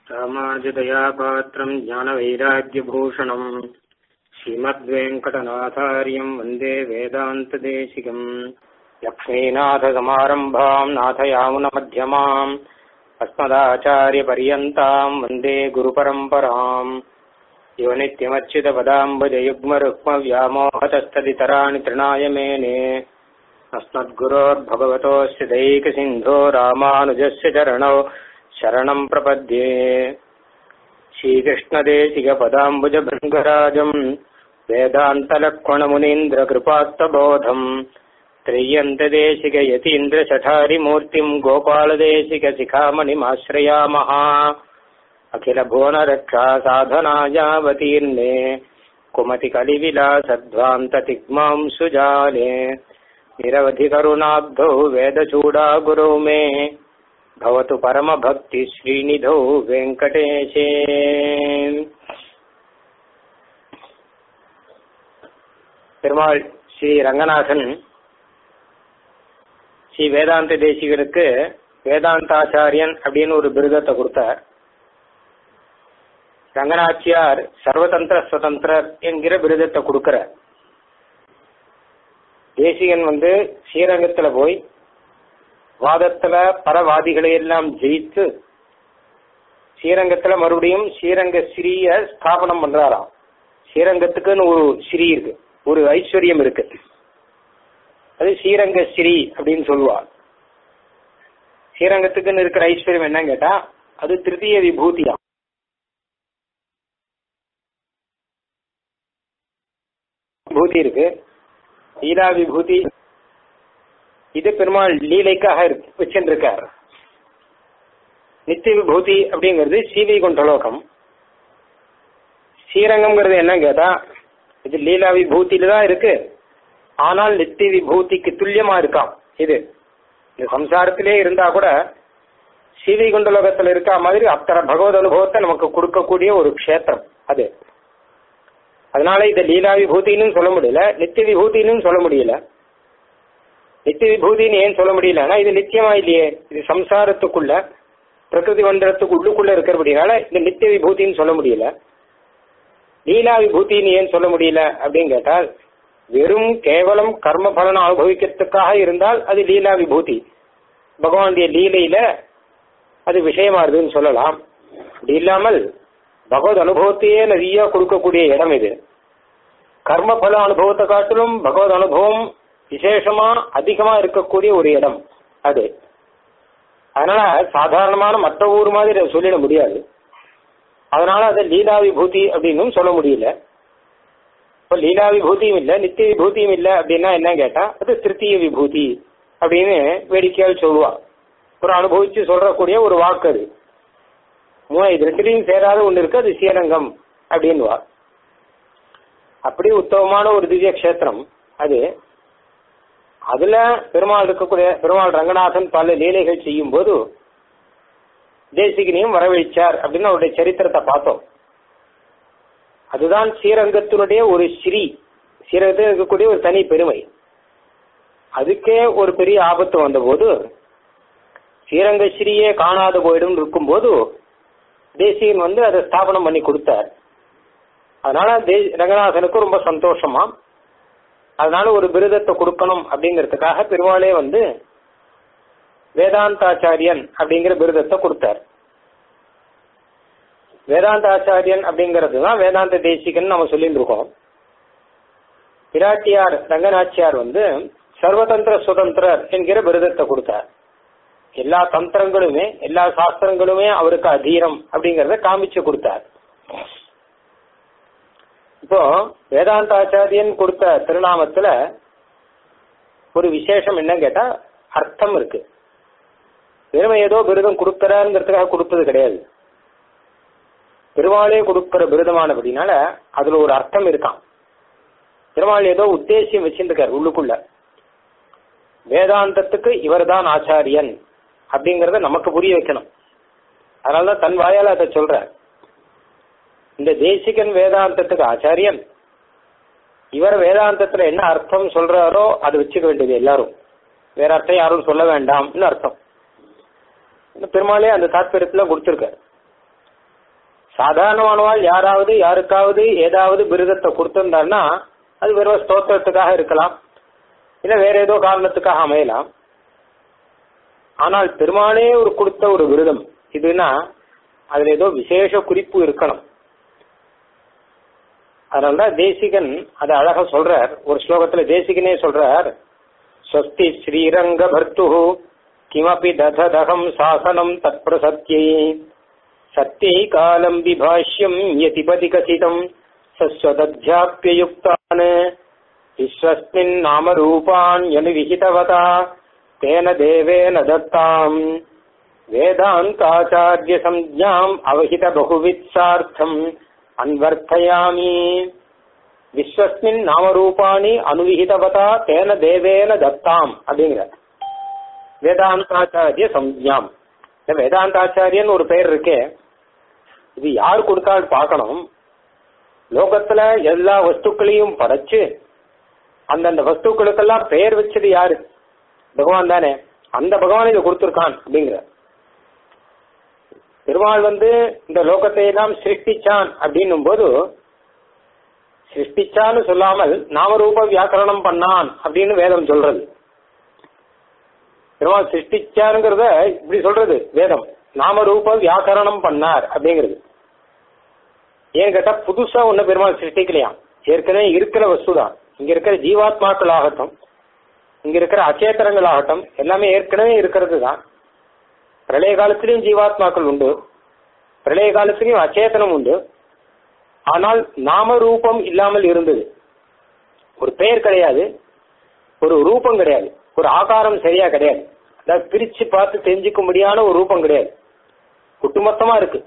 ராமானுஜதயா பாத்திரம் ஞானவைராக்கியபூஷணம் ஸ்ரீமத்வேங்கடநாதாரியம் வந்தே வேதாந்ததேசிகம் லக்ஷ்மீநாதசமாரம்பாம் நாதயாமுனமத்தியமாம் अस्मदाचार्यपर्यन्ताम् वन्दे गुरुपरम्पराम् यो नित्यमच्युतपदाम्बुजयुग्मरुक्मव्यामोहतस्तदितराणि तृणाय मेने अस्मद्गुरोर्भगवतोऽस्य दैकसिन्धो रामानुजस्य चरणौ शरणम् प्रपद्ये श्रीकृष्णदेशिकपदाम्बुजभृङ्गराजम् वेदान्तलक्ष्मणमुनीन्द्रकृपात्तबोधम् त्रय्यन्तदेशिकयतीन्द्रशठारिमूर्तिम् गोपालदेशिकशिखामणिमाश्रयामः अखिलभुवनरक्षा साधनायावतीर्णे कुमतिकलिविलासध्वान्ततिग्मां सुजाले निरवधिकरुणाब्धौ वेदचूडागुरौ मे भवतु परमभक्तिश्रीनिधौ वेङ्कटेशे பெருமாள் ஸ்ரீ ரங்கநாதன் ஸ்ரீ வேதாந்த தேசிகருக்கு வேதாந்தாச்சாரியன் அப்படின்னு ஒரு விருதத்தை கொடுத்தார் ரங்கநாச்சியார் சர்வதந்திர சுதந்திரர் என்கிற விருதத்தை கொடுக்கிறார் தேசிகன் வந்து ஸ்ரீரங்கத்துல போய் வாதத்துல பரவாதிகளை எல்லாம் ஜெயித்து ஸ்ரீரங்கத்துல மறுபடியும் ஸ்ரீரங்க ஸ்ரீய ஸ்தாபனம் பண்றாராம் ஸ்ரீரங்கத்துக்குன்னு ஒரு ஸ்ரீ இருக்கு ஒரு ஐஸ்வர்யம் இருக்கு அது ஸ்ரீரங்க ஸ்ரீ அப்படின்னு சொல்லுவாள் ஸ்ரீரங்கத்துக்குன்னு இருக்கிற ஐஸ்வர்யம் என்னன்னு கேட்டா அது திருத்தீய விபூதியா விபூதி இருக்கு லீலா விபூதி இது பெருமாள் லீலைக்காக வச்சுருக்கார் நித்திய விபூதி அப்படிங்கிறது சீவை கொண்டலோகம் ஸ்ரீரங்கம்ங்கிறது என்ன கேட்டா இது லீலா விபூதியில தான் இருக்கு ஆனால் நித்திய விபூதிக்கு துல்லியமா இருக்காம் இது இந்த சம்சாரத்திலே இருந்தா கூட சீவை குண்டலோகத்துல இருக்கா மாதிரி அத்தனை பகவத் அனுபவத்தை நமக்கு கொடுக்கக்கூடிய ஒரு க்ஷேத்திரம் அது அதனால இதை லீலா விபூதின்னு சொல்ல முடியல நித்திய விபூதின்னு சொல்ல முடியல நித்திய விபூதின்னு ஏன் சொல்ல முடியலன்னா இது நித்தியமா இல்லையே இது சம்சாரத்துக்குள்ள பிரகிருதி மண்டலத்துக்கு உள்ளுக்குள்ள இருக்கிறபடினால இந்த நித்திய விபூதின்னு சொல்ல முடியல லீலா விபூதின்னு ஏன் சொல்ல முடியல அப்படின்னு கேட்டால் வெறும் கேவலம் கர்ம பலனை அனுபவிக்கிறதுக்காக இருந்தால் அது லீலா விபூதி பகவானுடைய லீலையில அது விஷயமா இருக்குன்னு சொல்லலாம் அப்படி இல்லாமல் பகவத் அனுபவத்தையே நிறைய கொடுக்கக்கூடிய இடம் இது கர்ம பல அனுபவத்தை காட்டிலும் பகவத் அனுபவம் விசேஷமா அதிகமா இருக்கக்கூடிய ஒரு இடம் அது அதனால சாதாரணமான மற்ற ஊர் மாதிரி சொல்லிட முடியாது அதனால அதை லீலா விபூதி அப்படின்னு சொல்ல முடியல இப்போ லீலா விபூதியும் இல்லை நித்திய விபூதியும் இல்லை அப்படின்னா என்ன கேட்டா அது திருத்திய விபூதி அப்படின்னு வேடிக்கையால் சொல்லுவா ஒரு அனுபவிச்சு சொல்றக்கூடிய ஒரு வாக்கு அது மூணு இது ரெண்டுலையும் சேராத ஒன்று இருக்கு அது ஸ்ரீரங்கம் அப்படின்வா அப்படி உத்தமமான ஒரு திவ்ய கஷேத்திரம் அது அதுல பெருமாள் இருக்கக்கூடிய பெருமாள் ரங்கநாதன் பல லீலைகள் செய்யும் போது தேசிகனையும் வரவழைச்சார் அப்படின்னு அவருடைய சரித்திரத்தை பார்த்தோம் அதுதான் ஸ்ரீரங்கத்தினுடைய ஒரு ஸ்ரீ ஸ்ரீரங்கத்தில் இருக்கக்கூடிய ஒரு தனி பெருமை அதுக்கே ஒரு பெரிய ஆபத்து வந்தபோது ஸ்ரீரங்க ஸ்ரீயே காணாத போயிடும் இருக்கும்போது தேசியன் வந்து அதை ஸ்தாபனம் பண்ணி கொடுத்தார் அதனால தே ரங்கநாதனுக்கு ரொம்ப சந்தோஷமா அதனால ஒரு விருதத்தை கொடுக்கணும் அப்படிங்கிறதுக்காக பெருமாளே வந்து வேதாந்தாச்சாரியன் அப்படிங்கிற விருதத்தை கொடுத்தார் வேதாந்தாச்சாரியன் அப்படிங்கிறது தான் வேதாந்த தேசிகன் நம்ம சொல்லிட்டு இருக்கோம் பிராட்டியார் ரங்கநாச்சியார் வந்து சர்வதந்திர சுதந்திரர் என்கிற விருதத்தை கொடுத்தார் எல்லா தந்திரங்களுமே எல்லா சாஸ்திரங்களுமே அவருக்கு அதீரம் அப்படிங்கறத காமிச்சு கொடுத்தார் இப்போ வேதாந்தாச்சாரியன் கொடுத்த திருநாமத்துல ஒரு விசேஷம் என்ன கேட்டா அர்த்தம் இருக்கு வெறுமை ஏதோ விருதம் கொடுக்கறாருங்கிறதுக்காக கொடுப்பது கிடையாது பெருமாளே கொடுக்கிற விருதமானபடினால அதுல ஒரு அர்த்தம் இருக்கான் பெருமாள் ஏதோ உத்தேசியம் வச்சிருக்கார் உள்ளுக்குள்ள வேதாந்தத்துக்கு இவர்தான் ஆச்சாரியன் அப்படிங்கறத நமக்கு புரிய வைக்கணும் அதனாலதான் தன் வாயால அதை சொல்ற இந்த தேசிகன் வேதாந்தத்துக்கு ஆச்சாரியன் இவர் வேதாந்தத்துல என்ன அர்த்தம் சொல்றாரோ அதை வச்சுக்க வேண்டியது எல்லாரும் வேற அர்த்தம் யாரும் சொல்ல வேண்டாம்னு அர்த்தம் இந்த பெருமாளே அந்த தாத்பரியத்துல கொடுத்திருக்காரு சாதாரணமானவாள் யாராவது யாருக்காவது ஏதாவது விருதத்தை கொடுத்திருந்தாருன்னா அது வெறும் ஸ்தோத்திரத்துக்காக இருக்கலாம் இல்ல வேற ஏதோ காரணத்துக்காக அமையலாம் ஆனால் பெருமானே ஒரு கொடுத்த ஒரு விருதம் இதுனா அதுல ஏதோ விசேஷ குறிப்பு இருக்கணும் அதனாலதான் தேசிகன் அதை அழகா சொல்றார் ஒரு ஸ்லோகத்துல தேசிகனே சொல்றார் ஸ்வஸ்தி ஸ்ரீரங்க பர்த்து கிமபி தததகம் சாசனம் தற்பிரசத்யை சத்தியை காலம் விபாஷ்யம் யதிபதி கசிதம் சஸ்வதத்யாப்பியுக்தான் விஸ்வஸ்மின் நாம ரூபான் விகிதவதா தேன தேவேன தத்தாம் வேதாந்தாச்சாரிய சஞ்ஞாம் அவஹித பகுவித்சார்த்தம் அன்வர்த்தயாமி விஸ்வஸ்மின் நாமரூபாணி அனுவிகிதவதா தேன தேவேன தத்தாம் அப்படிங்கிற வேதாந்தாச்சாரிய சஞ்ஞாம் இந்த வேதாந்தாச்சாரியன் ஒரு பெயர் இருக்கே இது யார் கொடுத்தாலும் பார்க்கணும் லோகத்துல எல்லா வஸ்துக்களையும் படைச்சு அந்தந்த வஸ்துக்களுக்கெல்லாம் பெயர் வச்சது யாரு பகவான் தானே அந்த பகவான் இதை கொடுத்துருக்கான் அப்படிங்கிற பெருமாள் வந்து இந்த லோகத்தை எல்லாம் சிருஷ்டிச்சான் அப்படின்னும் போது சிருஷ்டிச்சான்னு சொல்லாமல் நாமரூப வியாக்கரணம் பண்ணான் அப்படின்னு வேதம் சொல்றது பெருமாள் சிருஷ்டிச்சாருங்கிறத இப்படி சொல்றது வேதம் நாமரூப வியாக்கரணம் பண்ணார் அப்படிங்கிறது ஏன் கேட்டா புதுசா ஒண்ணு பெருமாள் சிருஷ்டிக்கலையாம் ஏற்கனவே இருக்கிற வஸ்து தான் இங்க இருக்கிற ஜீவாத்மாக்கள் ஆகட்டும் இங்க இருக்கிற அச்சேத்தனங்கள் ஆகட்டும் எல்லாமே ஏற்கனவே இருக்கிறது தான் பிரளய காலத்திலையும் ஜீவாத்மாக்கள் உண்டு பிரளய காலத்திலையும் அச்சேதனம் உண்டு ஆனால் நாம ரூபம் இல்லாமல் இருந்தது ஒரு பெயர் கிடையாது ஒரு ரூபம் கிடையாது ஒரு ஆகாரம் சரியா கிடையாது அதாவது பிரிச்சு பார்த்து தெரிஞ்சுக்க முடியாத ஒரு ரூபம் கிடையாது ஒட்டுமொத்தமா இருக்கு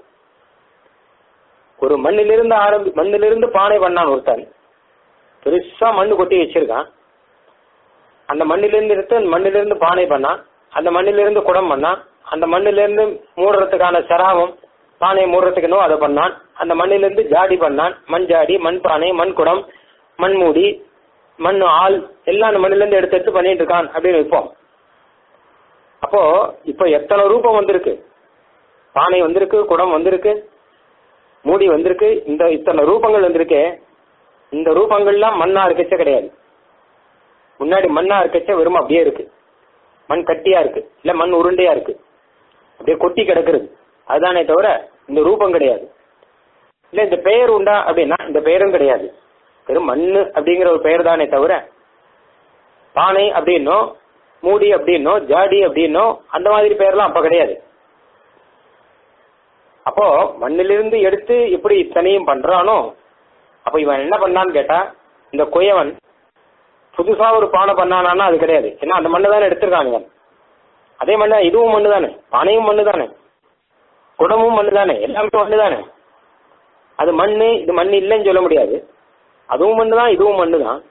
ஒரு மண்ணிலிருந்து ஆரம்பி மண்ணிலிருந்து பானை பண்ணான் ஒருத்தன் பெருசா மண்ணு கொட்டி வச்சிருக்கான் அந்த மண்ணிலிருந்து எடுத்து அந்த மண்ணிலிருந்து பானை பண்ணான் அந்த மண்ணிலிருந்து குடம் பண்ணான் அந்த மண்ணிலிருந்து மூடுறதுக்கான சராவம் பானை மூடுறதுக்கு என்னவோ அதை பண்ணான் அந்த மண்ணிலிருந்து ஜாடி பண்ணான் மண் ஜாடி மண் பானை மண் குடம் மண் மூடி மண் ஆள் எல்லாம் அந்த மண்ணிலிருந்து எடுத்து எடுத்து பண்ணிட்டு இருக்கான் அப்படின்னு வைப்போம் அப்போ இப்போ எத்தனை ரூபம் வந்திருக்கு பானை வந்திருக்கு குடம் வந்திருக்கு மூடி வந்திருக்கு இந்த இத்தனை ரூபங்கள் வந்திருக்கே இந்த ரூபங்கள்லாம் மண்ணா இருக்கச்ச கிடையாது முன்னாடி மண்ணா இருக்கச்ச வெறும் அப்படியே இருக்கு மண் கட்டியா இருக்கு இல்ல மண் உருண்டையா இருக்கு அப்படியே கொட்டி கிடக்குறது அதுதானே தவிர இந்த ரூபம் கிடையாது இல்ல இந்த பெயர் உண்டா அப்படின்னா இந்த பெயரும் கிடையாது வெறும் மண்ணு அப்படிங்கிற ஒரு பெயர் தானே தவிர பானை அப்படின்னோ மூடி அப்படின்னோ ஜாடி அப்படின்னோ அந்த மாதிரி பெயர்லாம் அப்ப கிடையாது அப்போ மண்ணிலிருந்து எடுத்து எப்படி இத்தனையும் பண்றானோ அப்ப இவன் என்ன பண்ணான்னு கேட்டா இந்த குயவன் புதுசா ஒரு பானை பண்ணானா அது கிடையாது ஏன்னா அந்த மண்ணு தானே எடுத்திருக்கான் இவன் அதே மண்ணு இதுவும் மண்ணு தானே பானையும் மண்ணு தானே குடமும் மண்ணு தானே எல்லாமே மண்ணு தானே அது மண்ணு இது மண்ணு இல்லைன்னு சொல்ல முடியாது அதுவும் மண்ணு தான் இதுவும் மண்ணு தான்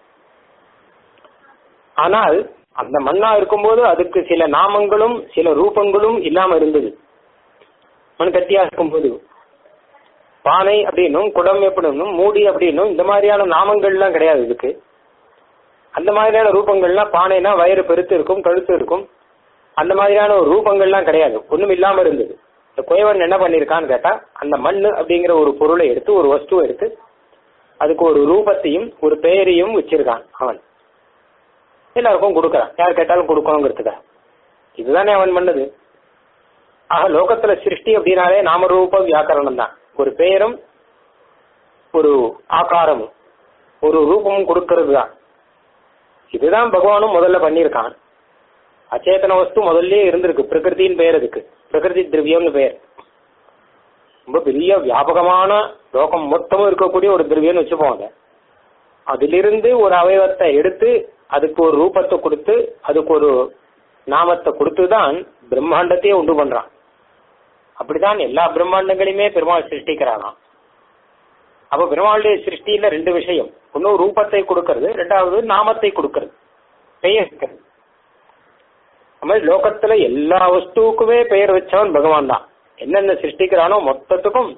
ஆனால் அந்த மண்ணா இருக்கும்போது அதுக்கு சில நாமங்களும் சில ரூபங்களும் இல்லாம இருந்தது மண் கட்டியா இருக்கும்போது பானை அப்படின்னும் குடம் எப்படின்னும் மூடி அப்படின்னும் இந்த மாதிரியான நாமங்கள்லாம் கிடையாது இதுக்கு அந்த மாதிரியான ரூபங்கள்லாம் பானைனா வயிறு பெருத்து இருக்கும் கழுத்து இருக்கும் அந்த மாதிரியான ஒரு ரூபங்கள்லாம் கிடையாது ஒண்ணும் இல்லாம இருந்தது இந்த குயவன் என்ன பண்ணிருக்கான்னு கேட்டா அந்த மண்ணு அப்படிங்கிற ஒரு பொருளை எடுத்து ஒரு வஸ்துவை எடுத்து அதுக்கு ஒரு ரூபத்தையும் ஒரு பெயரையும் வச்சிருக்கான் அவன் எல்லாருக்கும் கொடுக்கறான் யார் கேட்டாலும் கொடுக்கணுங்கிறதுக்காக இதுதானே அவன் பண்ணது ஆக லோகத்துல சிருஷ்டி அப்படின்னாலே நாமரூப வியாக்கரணம் தான் ஒரு பெயரும் ஒரு ஆகாரமும் ஒரு ரூபமும் கொடுக்கறது தான் இதுதான் பகவானும் முதல்ல பண்ணியிருக்கான் அச்சேதன வஸ்து முதல்ல இருந்திருக்கு பிரகிருதியின் பெயர் அதுக்கு பிரகிருதி திரவியம்னு பெயர் ரொம்ப பெரிய வியாபகமான லோகம் மொத்தமும் இருக்கக்கூடிய ஒரு திரவியம்னு வச்சுப்போம் அதை அதிலிருந்து ஒரு அவயவத்தை எடுத்து அதுக்கு ஒரு ரூபத்தை கொடுத்து அதுக்கு ஒரு நாமத்தை கொடுத்து தான் பிரம்மாண்டத்தையே உண்டு பண்றான் அப்படிதான் எல்லா பிரம்மாண்டங்களையுமே பெருமாள் சிருஷ்டிக்கிறானாம் அப்ப பெருமாளுடைய சிருஷ்டியில ரெண்டு விஷயம் ஒன்னும் ரூபத்தை கொடுக்கறது ரெண்டாவது நாமத்தை கொடுக்கறது பெயர் இருக்கிறது அது மாதிரி லோகத்துல எல்லா வஸ்துவுக்குமே பெயர் வச்சவன் பகவான் தான் என்னென்ன சிருஷ்டிக்கிறானோ மொத்தத்துக்கும்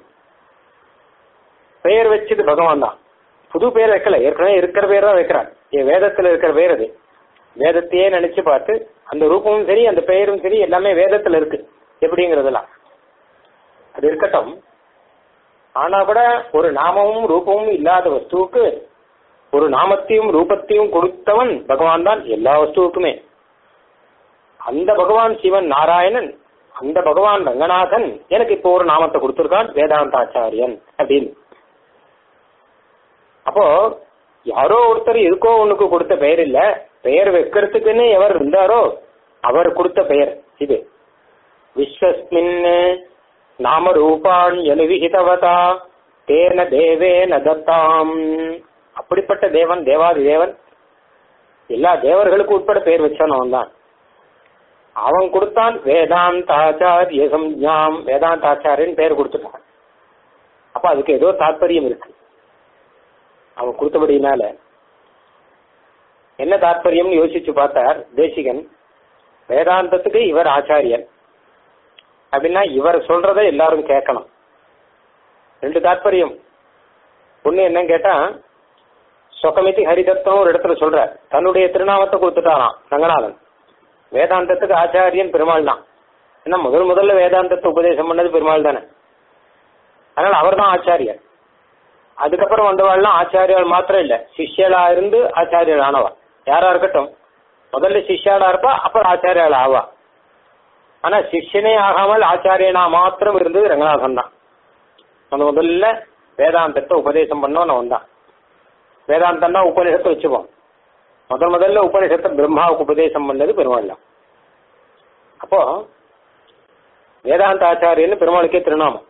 பெயர் வச்சது பகவான் தான் புது பெயர் வைக்கல ஏற்கனவே இருக்கிற பேர் தான் வைக்கிறான் என் வேதத்துல இருக்கிற பேர் அது வேதத்தையே நினைச்சு பார்த்து அந்த ரூபமும் சரி அந்த பெயரும் சரி எல்லாமே வேதத்துல இருக்கு எப்படிங்கிறதெல்லாம் அது இருக்கட்டும் ஆனா கூட ஒரு நாமமும் ரூபமும் இல்லாத வஸ்துவுக்கு ஒரு நாமத்தையும் ரூபத்தையும் கொடுத்தவன் பகவான் தான் எல்லா வஸ்துவுக்குமே அந்த பகவான் சிவன் நாராயணன் அந்த பகவான் ரங்கநாதன் எனக்கு இப்போ ஒரு நாமத்தை கொடுத்திருக்கான் வேதாந்தாச்சாரியன் அப்படின்னு அப்போ யாரோ ஒருத்தர் எதுக்கோ ஒண்ணுக்கு கொடுத்த பெயர் இல்ல பெயர் வைக்கிறதுக்குன்னு எவர் இருந்தாரோ அவர் கொடுத்த பெயர் இது விஸ்வஸ்மின் நாம ரூபான் விஹிதவதா தேன தேவேன தத்தாம் அப்படிப்பட்ட தேவன் தேவாதி தேவன் எல்லா தேவர்களுக்கும் உட்பட பெயர் வச்சான் அவன் தான் அவன் கொடுத்தான் வேதாந்தாச்சாரிய சம்ஞாம் வேதாந்தாச்சாரியன் பெயர் கொடுத்துட்டான் அப்ப அதுக்கு ஏதோ தாற்பயம் இருக்கு அவன் கொடுத்தபடினால என்ன தாற்பயம்னு யோசிச்சு பார்த்தார் தேசிகன் வேதாந்தத்துக்கு இவர் ஆச்சாரியன் அப்படின்னா இவர் சொல்றத எல்லாரும் கேட்கணும் ரெண்டு தாற்பயம் ஒண்ணு என்னன்னு கேட்டா சொக்கமிதி ஹரிதத்தம் ஒரு இடத்துல சொல்றார் தன்னுடைய திருநாமத்தை கொடுத்துட்டாராம் ரங்கநாதன் வேதாந்தத்துக்கு ஆச்சாரியன் பெருமாள் தான் ஏன்னா முதல் முதல்ல வேதாந்தத்தை உபதேசம் பண்ணது பெருமாள் தானே அதனால அவர் தான் ஆச்சாரியர் அதுக்கப்புறம் வந்தவாள்லாம் ஆச்சாரியால் மாத்திரம் இல்ல சிஷ்யலா இருந்து ஆச்சாரியர் ஆனவா யாரா இருக்கட்டும் முதல்ல சிஷ்யாளா இருப்பா அப்புறம் ஆச்சாரியால் ஆவா ஆனா சிஷ்யனே ஆகாமல் ஆச்சாரியனா மாத்திரம் இருந்தது ரங்கநாதன் தான் அந்த முதல்ல வேதாந்தத்தை உபதேசம் பண்ணவன் அவன் தான் வேதாந்தம்னா உபநிஷத்தை வச்சுப்போம் முதல் முதல்ல உபநிஷத்தை பிரம்மாவுக்கு உபதேசம் பண்ணது பெருமாள் தான் அப்போ வேதாந்த ஆச்சாரியன்னு பெருமாளுக்கே திருநாமம்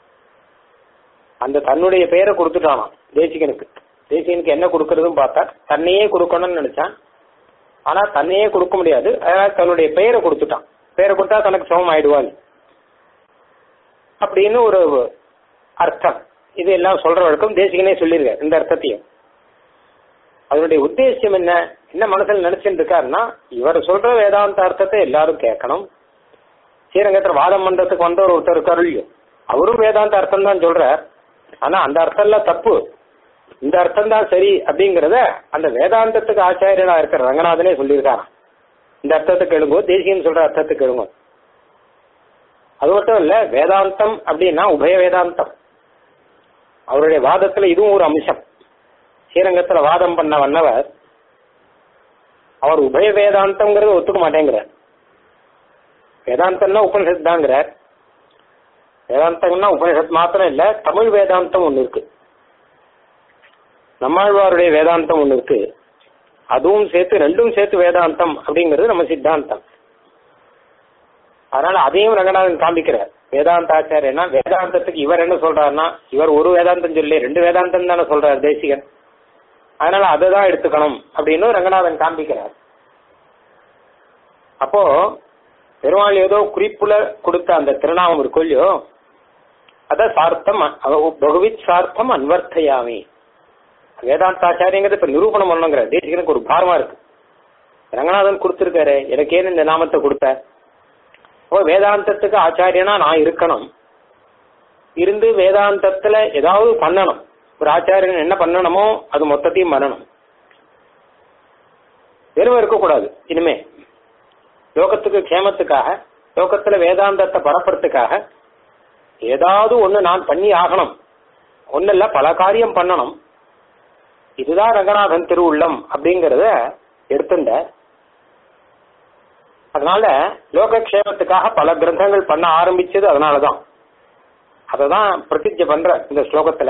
அந்த தன்னுடைய பெயரை கொடுத்துட்டானாம் தேசிகனுக்கு தேசிகனுக்கு என்ன கொடுக்கறதுன்னு பார்த்தா தன்னையே கொடுக்கணும்னு நினைச்சான் ஆனா தன்னையே கொடுக்க முடியாது அதனால தன்னுடைய பெயரை கொடுத்துட்டான் பெயரை கொடுத்தா தனக்கு சமம் ஆயிடுவான் அப்படின்னு ஒரு அர்த்தம் இது எல்லாம் சொல்ற வழக்கம் தேசிகனே சொல்லியிருக்காரு இந்த அர்த்தத்தையும் அதனுடைய உத்தேசம் என்ன என்ன மனசுல நினைச்சுட்டு இருக்காருன்னா இவர் சொல்ற வேதாந்த அர்த்தத்தை எல்லாரும் கேட்கணும் ஸ்ரீரங்கத்தில் வாதம் பண்றதுக்கு வந்த ஒரு ஒருத்தர் இருக்காரு இல்லையோ அவரும் வேதாந்த அர்த்தம் தான் சொல்றார் ஆனா அந்த அர்த்தம் எல்லாம் தப்பு இந்த அர்த்தம் தான் சரி அப்படிங்கறத அந்த வேதாந்தத்துக்கு ஆச்சாரியனா இருக்கிற ரங்கநாதனே சொல்லியிருக்காராம் இந்த அர்த்தத்துக்கு எழுங்கோ தேசியம் சொல்ற அர்த்தத்துக்கு எழுங்கோ அது மட்டும் இல்ல வேதாந்தம் அப்படின்னா உபய வேதாந்தம் அவருடைய வாதத்துல இதுவும் ஒரு அம்சம் ஸ்ரீரங்கத்துல வாதம் பண்ண வந்தவர் அவர் உபய வேதாந்தம்ங்கிறத ஒத்துக்க மாட்டேங்கிறார் வேதாந்தம்னா உபனிஷத் தாங்கிறார் வேதாந்தம்னா உபனிஷத் மாத்திரம் இல்ல தமிழ் வேதாந்தம் ஒண்ணு இருக்கு நம்மாழ்வாருடைய வேதாந்தம் ஒண்ணு இருக்கு அதுவும் சேர்த்து ரெண்டும் சேர்த்து வேதாந்தம் அப்படிங்கிறது நம்ம சித்தாந்தம் அதனால அதையும் ரங்கநாதன் காமிக்கிறார் வேதாந்தாச்சாரியனா வேதாந்தத்துக்கு இவர் என்ன சொல்றாருன்னா இவர் ஒரு வேதாந்தம் சொல்லி ரெண்டு வேதாந்தம் தானே சொல்றாரு தேசிகன் அதனால அதை தான் எடுத்துக்கணும் அப்படின்னு ரங்கநாதன் காண்பிக்கிறார் அப்போ பெருமாள் ஏதோ குறிப்புல கொடுத்த அந்த திருநாமம் இருக்கும் இல்லையோ அத சார்த்தம் பகுவித் சார்த்தம் அன்வர்த்தையாமி வேதாந்தாச்சாரியங்கிறது இப்ப நிரூபணம் பண்ணணுங்கிற தேசிகனுக்கு ஒரு பாரமா இருக்கு ரங்கநாதன் கொடுத்திருக்காரு எனக்கு ஏன் இந்த நாமத்தை கொடுத்த அப்போ வேதாந்தத்துக்கு ஆச்சாரியனா நான் இருக்கணும் இருந்து வேதாந்தத்துல ஏதாவது பண்ணணும் ஒரு ஆச்சாரியன் என்ன பண்ணணுமோ அது மொத்தத்தையும் பண்ணணும் வெறும் இருக்கக்கூடாது இனிமே லோகத்துக்கு க்ஷேமத்துக்காக லோகத்துல வேதாந்தத்தை பரப்புறதுக்காக ஏதாவது ஒண்ணு நான் பண்ணி ஆகணும் ஒண்ணு இல்ல பல காரியம் பண்ணணும் இதுதான் ரங்கநாதன் திருவுள்ளம் அப்படிங்கறத எடுத்துண்ட அதனால லோகக்ஷேமத்துக்காக பல கிரந்தங்கள் பண்ண ஆரம்பிச்சது அதனாலதான் அததான் பிரதிஜை பண்ற இந்த ஸ்லோகத்துல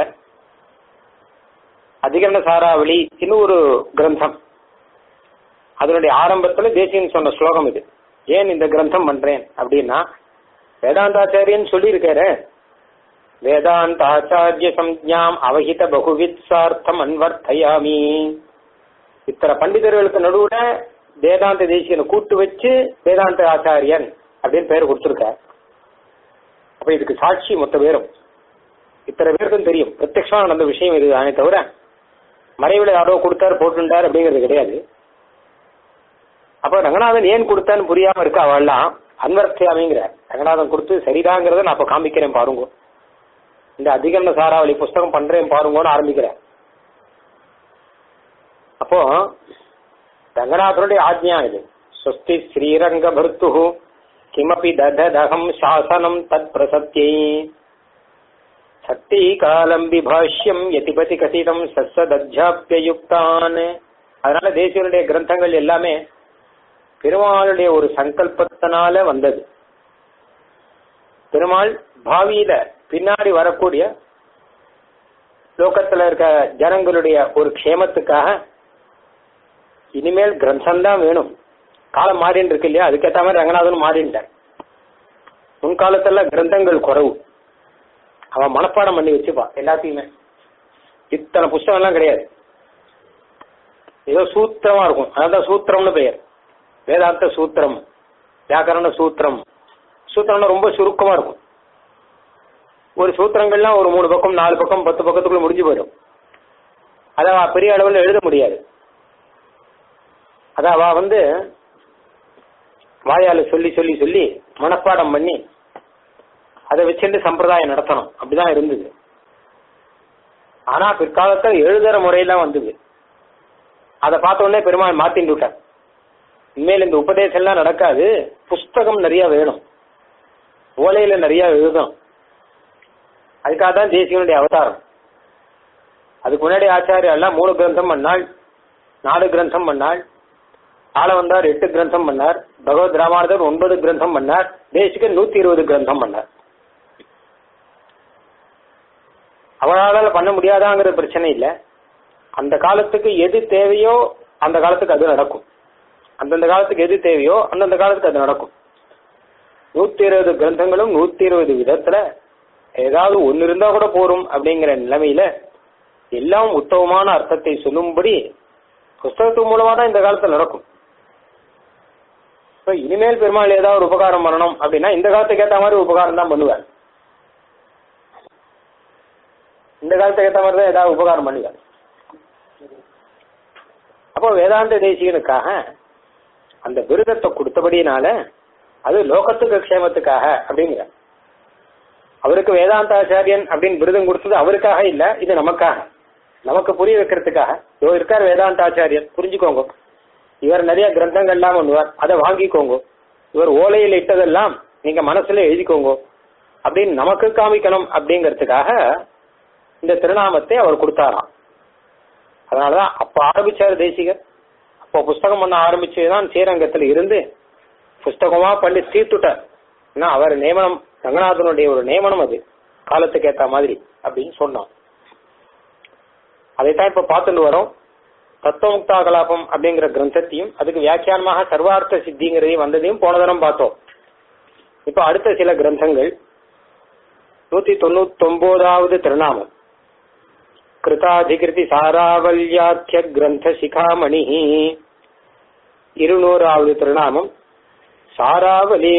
அதிகரண சாராவளி இன்னும் ஒரு கிரந்தம் அதனுடைய ஆரம்பத்துல தேசியன் சொன்ன ஸ்லோகம் இது ஏன் இந்த கிரந்தம் பண்றேன் அப்படின்னா வேதாந்தாச்சாரியன் சொல்லியிருக்காரு வேதாந்தாச்சாரிய சம்ஞாம் அவஹித பகுவித் சார்த்தம் அன்வர்த்தயாமி இத்தனை பண்டிதர்களுக்கு நடுவுல வேதாந்த தேசியனை கூட்டு வச்சு வேதாந்த ஆச்சாரியன் அப்படின்னு பேர் கொடுத்துருக்கார் அப்ப இதுக்கு சாட்சி மொத்த பேரும் இத்தனை பேருக்கும் தெரியும் பிரத்யட்சமா நடந்த விஷயம் இது தானே தவிர மறைவுல யாரோ கொடுத்தாரு போட்டுட்டார் அப்படிங்கிறது கிடையாது அப்ப ரங்கநாதன் ஏன் கொடுத்தான்னு புரியாம இருக்கா அவள்லாம் அன்வர்த்தியாமிங்கிற ரங்கநாதன் கொடுத்து சரிதாங்கிறத நான் இப்ப காமிக்கிறேன் பாருங்க இந்த அதிகரண சாராவளி புஸ்தகம் பண்றேன் பாருங்கன்னு ஆரம்பிக்கிறேன் அப்போ ரங்கநாதனுடைய ஆஜ்ஞா இது ஸ்வஸ்தி ஸ்ரீரங்க பர்த்து கிமபி தததகம் சாசனம் தத் பிரசத்தியை சக்தி காலம் விபாஷ்யம் யதிபதி கதிதம் சஸ்ஸதஜாப்பியயுக்தான் அதனால தேசியனுடைய கிரந்தங்கள் எல்லாமே பெருமாளுடைய ஒரு சங்கல்பத்தினால வந்தது பெருமாள் பாவியில பின்னாடி வரக்கூடிய லோகத்துல இருக்க ஜனங்களுடைய ஒரு க்ஷேமத்துக்காக இனிமேல் கிரந்தம் தான் வேணும் காலம் மாறின்னு இருக்கு இல்லையா அதுக்கேற்ற மாதிரி ரங்கநாதன் மாறின்ட்டார் முன்காலத்துல கிரந்தங்கள் குறைவு அவன் மனப்பாடம் பண்ணி வச்சுப்பான் எல்லாத்தையுமே இத்தனை புஸ்தகம் எல்லாம் கிடையாது ஏதோ சூத்திரமா இருக்கும் அதான் சூத்திரம்னு பெயர் வேதாந்த சூத்திரம் வியாக்கரண சூத்திரம் சூத்திரம்னா ரொம்ப சுருக்கமா இருக்கும் ஒரு சூத்திரங்கள்லாம் ஒரு மூணு பக்கம் நாலு பக்கம் பத்து பக்கத்துக்குள்ள முடிஞ்சு போயிடும் அதை அவ பெரிய அளவில் எழுத முடியாது அத அவ வந்து வாயால சொல்லி சொல்லி சொல்லி மனப்பாடம் பண்ணி அதை வச்சுட்டு சம்பிரதாயம் நடத்தணும் அப்படிதான் இருந்தது ஆனா பிற்காலத்தில் எழுதுற முறையெல்லாம் வந்தது அதை பார்த்த உடனே பெருமாள் மாத்தின்னு விட்டார் இனிமேல் இந்த உபதேசம் எல்லாம் நடக்காது புஸ்தகம் நிறைய வேணும் ஓலையில நிறைய எழுதணும் அதுக்காக தான் தேசியனுடைய அவதாரம் அதுக்கு முன்னாடி ஆச்சாரியா எல்லாம் மூணு கிரந்தம் பண்ணாள் நாலு கிரந்தம் பண்ணாள் ஆள வந்தார் எட்டு கிரந்தம் பண்ணார் பகவத் ராமானுஜர் ஒன்பது கிரந்தம் பண்ணார் தேசிகன் நூத்தி இருபது கிரந்தம் பண்ணார் அவரால் பண்ண முடியாதாங்கிற பிரச்சனை இல்லை அந்த காலத்துக்கு எது தேவையோ அந்த காலத்துக்கு அது நடக்கும் அந்தந்த காலத்துக்கு எது தேவையோ அந்தந்த காலத்துக்கு அது நடக்கும் நூத்தி இருபது கிரந்தங்களும் நூத்தி இருபது விதத்துல ஏதாவது ஒன்னு இருந்தா கூட போரும் அப்படிங்கிற நிலைமையில எல்லாம் உத்தமமான அர்த்தத்தை சொல்லும்படி புஸ்தகத்து மூலமா தான் இந்த காலத்துல நடக்கும் இப்ப இனிமேல் பெருமாள் ஏதாவது ஒரு உபகாரம் பண்ணணும் அப்படின்னா இந்த காலத்துக்கு ஏத்த மாதிரி உபகாரம் தான் பண்ணுவார் இந்த காலத்துக்கு ஏத்த மாதிரி தான் ஏதாவது உபகாரம் பண்ணுவார் அப்போ வேதாந்த தேசிகனுக்காக அந்த விருதத்தை கொடுத்தபடினால அது லோகத்துக்கு க்ஷேமத்துக்காக அப்படிங்கிற அவருக்கு வேதாந்தாச்சாரியன் அப்படின்னு விருதம் கொடுத்தது அவருக்காக இல்ல இது நமக்காக நமக்கு புரிய வைக்கிறதுக்காக இதோ இருக்கார் வேதாந்தாச்சாரியன் புரிஞ்சுக்கோங்க இவர் நிறைய கிரந்தங்கள்லாம் பண்ணுவார் அதை வாங்கிக்கோங்க இவர் ஓலையில் இட்டதெல்லாம் நீங்க மனசுல எழுதிக்கோங்க அப்படின்னு நமக்கு காமிக்கணும் அப்படிங்கிறதுக்காக இந்த திருநாமத்தை அவர் கொடுத்தாராம் அதனாலதான் அப்ப ஆரம்பிச்சார் தேசிகர் அப்போ புஸ்தகம் பண்ண ஆரம்பிச்சுதான் ஸ்ரீரங்கத்துல இருந்து புஸ்தகமா பண்ணி தீர்த்துட்டார் ஏன்னா அவர் நியமனம் ரங்கநாதனுடைய ஒரு நியமனம் அது காலத்துக்கு ஏத்த மாதிரி அப்படின்னு சொன்னோம் அதைத்தான் இப்ப பார்த்துட்டு வரோம் தத்துவமுக்தா கலாபம் அப்படிங்கிற கிரந்தத்தையும் அதுக்கு வியாக்கியானமாக சர்வார்த்த சித்திங்கிறதையும் வந்ததையும் போன தரம் பார்த்தோம் இப்ப அடுத்த சில கிரந்தங்கள் நூத்தி தொண்ணூத்தி ஒன்பதாவது திருநாமம் கிருதாதிகிருதி சாராவல்யாக்கிய கிரந்த சிகாமணி இருநூறாவது திருநாமம் சாராவலி